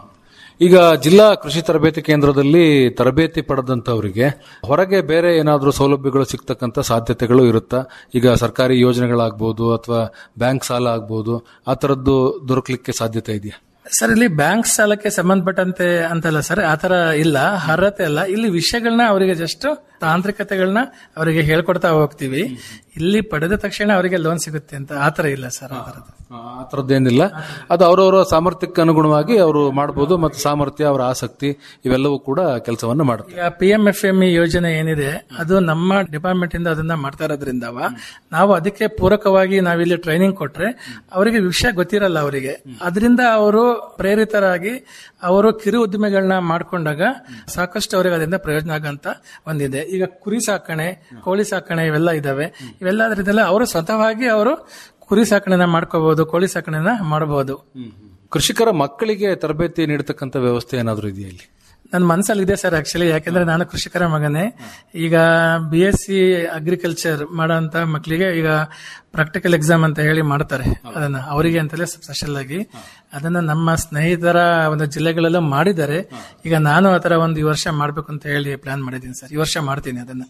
ಈಗ ಜಿಲ್ಲಾ ಕೃಷಿ ತರಬೇತಿ ಕೇಂದ್ರದಲ್ಲಿ ತರಬೇತಿ ಪಡೆದಂತವರಿಗೆ ಹೊರಗೆ ಬೇರೆ ಏನಾದರೂ ಸೌಲಭ್ಯಗಳು ಸಿಗ್ತಕ್ಕಂಥ ಸಾಧ್ಯತೆಗಳು ಇರುತ್ತಾ ಈಗ ಸರ್ಕಾರಿ ಯೋಜನೆಗಳಾಗ್ಬೋದು ಅಥವಾ ಬ್ಯಾಂಕ್ ಸಾಲ ಆಗ್ಬೋದು ಆ ತರದ್ದು ದೊರಕಲಿಕ್ಕೆ ಸಾಧ್ಯತೆ ಇದೆಯಾ ಸರ್ ಇಲ್ಲಿ ಬ್ಯಾಂಕ್ ಸಾಲಕ್ಕೆ ಸಂಬಂಧಪಟ್ಟಂತೆ ಅಂತಲ್ಲ ಸರ್ ಆತರ ಇಲ್ಲ ಅರ್ಹತೆ ಅಲ್ಲ ಇಲ್ಲಿ ವಿಷಯಗಳನ್ನ ಅವರಿಗೆ ಜಸ್ಟ್ ತಾಂತ್ರಿಕತೆಗಳನ್ನ ಅವರಿಗೆ ಹೇಳ್ಕೊಡ್ತಾ ಹೋಗ್ತೀವಿ ಇಲ್ಲಿ ಪಡೆದ ತಕ್ಷಣ ಅವರಿಗೆ ಲೋನ್ ಸಿಗುತ್ತೆ ಅಂತ ಆತರ ಇಲ್ಲ ಸರ್ ಆ ಥರದ್ದು. ಆ ಥರದ್ದೇನಿಲ್ಲ ಅದು ಅವರವರ ಸಾಮರ್ಥ್ಯಕ್ಕೆ ಅನುಗುಣವಾಗಿ ಅವರು ಮಾಡಬಹುದು ಮತ್ತು ಸಾಮರ್ಥ್ಯ ಅವರ ಆಸಕ್ತಿ ಇವೆಲ್ಲವೂ ಕೂಡ ಕೆಲಸವನ್ನು ಮಾಡುತ್ತೆ ಈಗ P M F M E ಯೋಜನೆ ಏನಿದೆ ಅದು ನಮ್ಮ ಡಿಪಾರ್ಟ್ಮೆಂಟ್ ಇಂದ ಅದನ್ನ ಮಾಡ್ತಾ ಇರೋದ್ರಿಂದವ ನಾವು ಅದಕ್ಕೆ ಪೂರಕವಾಗಿ ನಾವಿಲ್ಲಿ ಟ್ರೈನಿಂಗ್ ಕೊಟ್ರೆ ಅವರಿಗೆ ವಿಷಯ ಗೊತ್ತಿರಲ್ಲ ಅವರಿಗೆ ಅದರಿಂದ ಅವರು ಪ್ರೇರಿತರಾಗಿ ಅವರು ಕಿರು ಉದ್ದಿಮೆಗಳನ್ನ ಮಾಡ್ಕೊಂಡಾಗ ಸಾಕಷ್ಟು ಅವರಿಗೆ ಅದರಿಂದ ಪ್ರಯೋಜನ ಆಗಂತ ಒಂದಿದೆ ಈಗ ಕುರಿ ಸಾಕಣೆ ಕೋಳಿ ಸಾಕಣೆ ಇವೆಲ್ಲ ಇದಾವೆ ಇವೆಲ್ಲ ಅದರಿಂದೆಲ್ಲ ಅವರು ಸ್ವತಃವಾಗಿ ಅವರು ಕುರಿ ಸಾಕಣೆನ ಮಾಡ್ಕೋಬಹುದು ಕೋಳಿ ಸಾಕಣೆನ ಮಾಡಬಹುದು ಕೃಷಿಕರ ಮಕ್ಕಳಿಗೆ ತರಬೇತಿ ನೀಡತಕ್ಕಂಥ ವ್ಯವಸ್ಥೆ ಏನಾದರೂ ಇದೆಯಾ ಇಲ್ಲಿ ನನ್ನ ಮನಸ್ಸಲ್ಲಿ ಇದೆ ಸರ್ ಆಕ್ಚುಲಿ ಯಾಕೆಂದ್ರೆ ನಾನು ಕೃಷಿಕರ ಮಗನೇ ಈಗ ಬಿ ಎಸ್ ಸಿ ಅಗ್ರಿಕಲ್ಚರ್ ಮಾಡೋಂತ ಮಕ್ಕಳಿಗೆ ಈಗ ಪ್ರಾಕ್ಟಿಕಲ್ ಎಕ್ಸಾಮ್ ಅಂತ ಹೇಳಿ ಮಾಡ್ತಾರೆ ಅದನ್ನ ಅವರಿಗೆ ಅಂತಲೇ ಸ್ಪೆಷಲ್ ಆಗಿ ಅದನ್ನ ನಮ್ಮ ಸ್ನೇಹಿತರ ಒಂದು ಜಿಲ್ಲೆಗಳೆಲ್ಲ ಮಾಡಿದ್ದಾರೆ ಈಗ ನಾನು ಆತರ ಒಂದು ಈ ವರ್ಷ ಮಾಡ್ಬೇಕು ಅಂತ ಹೇಳಿ ಪ್ಲಾನ್ ಮಾಡಿದ್ದೀನಿ ಸರ್ ಈ ವರ್ಷ ಮಾಡ್ತೀನಿ ಅದನ್ನ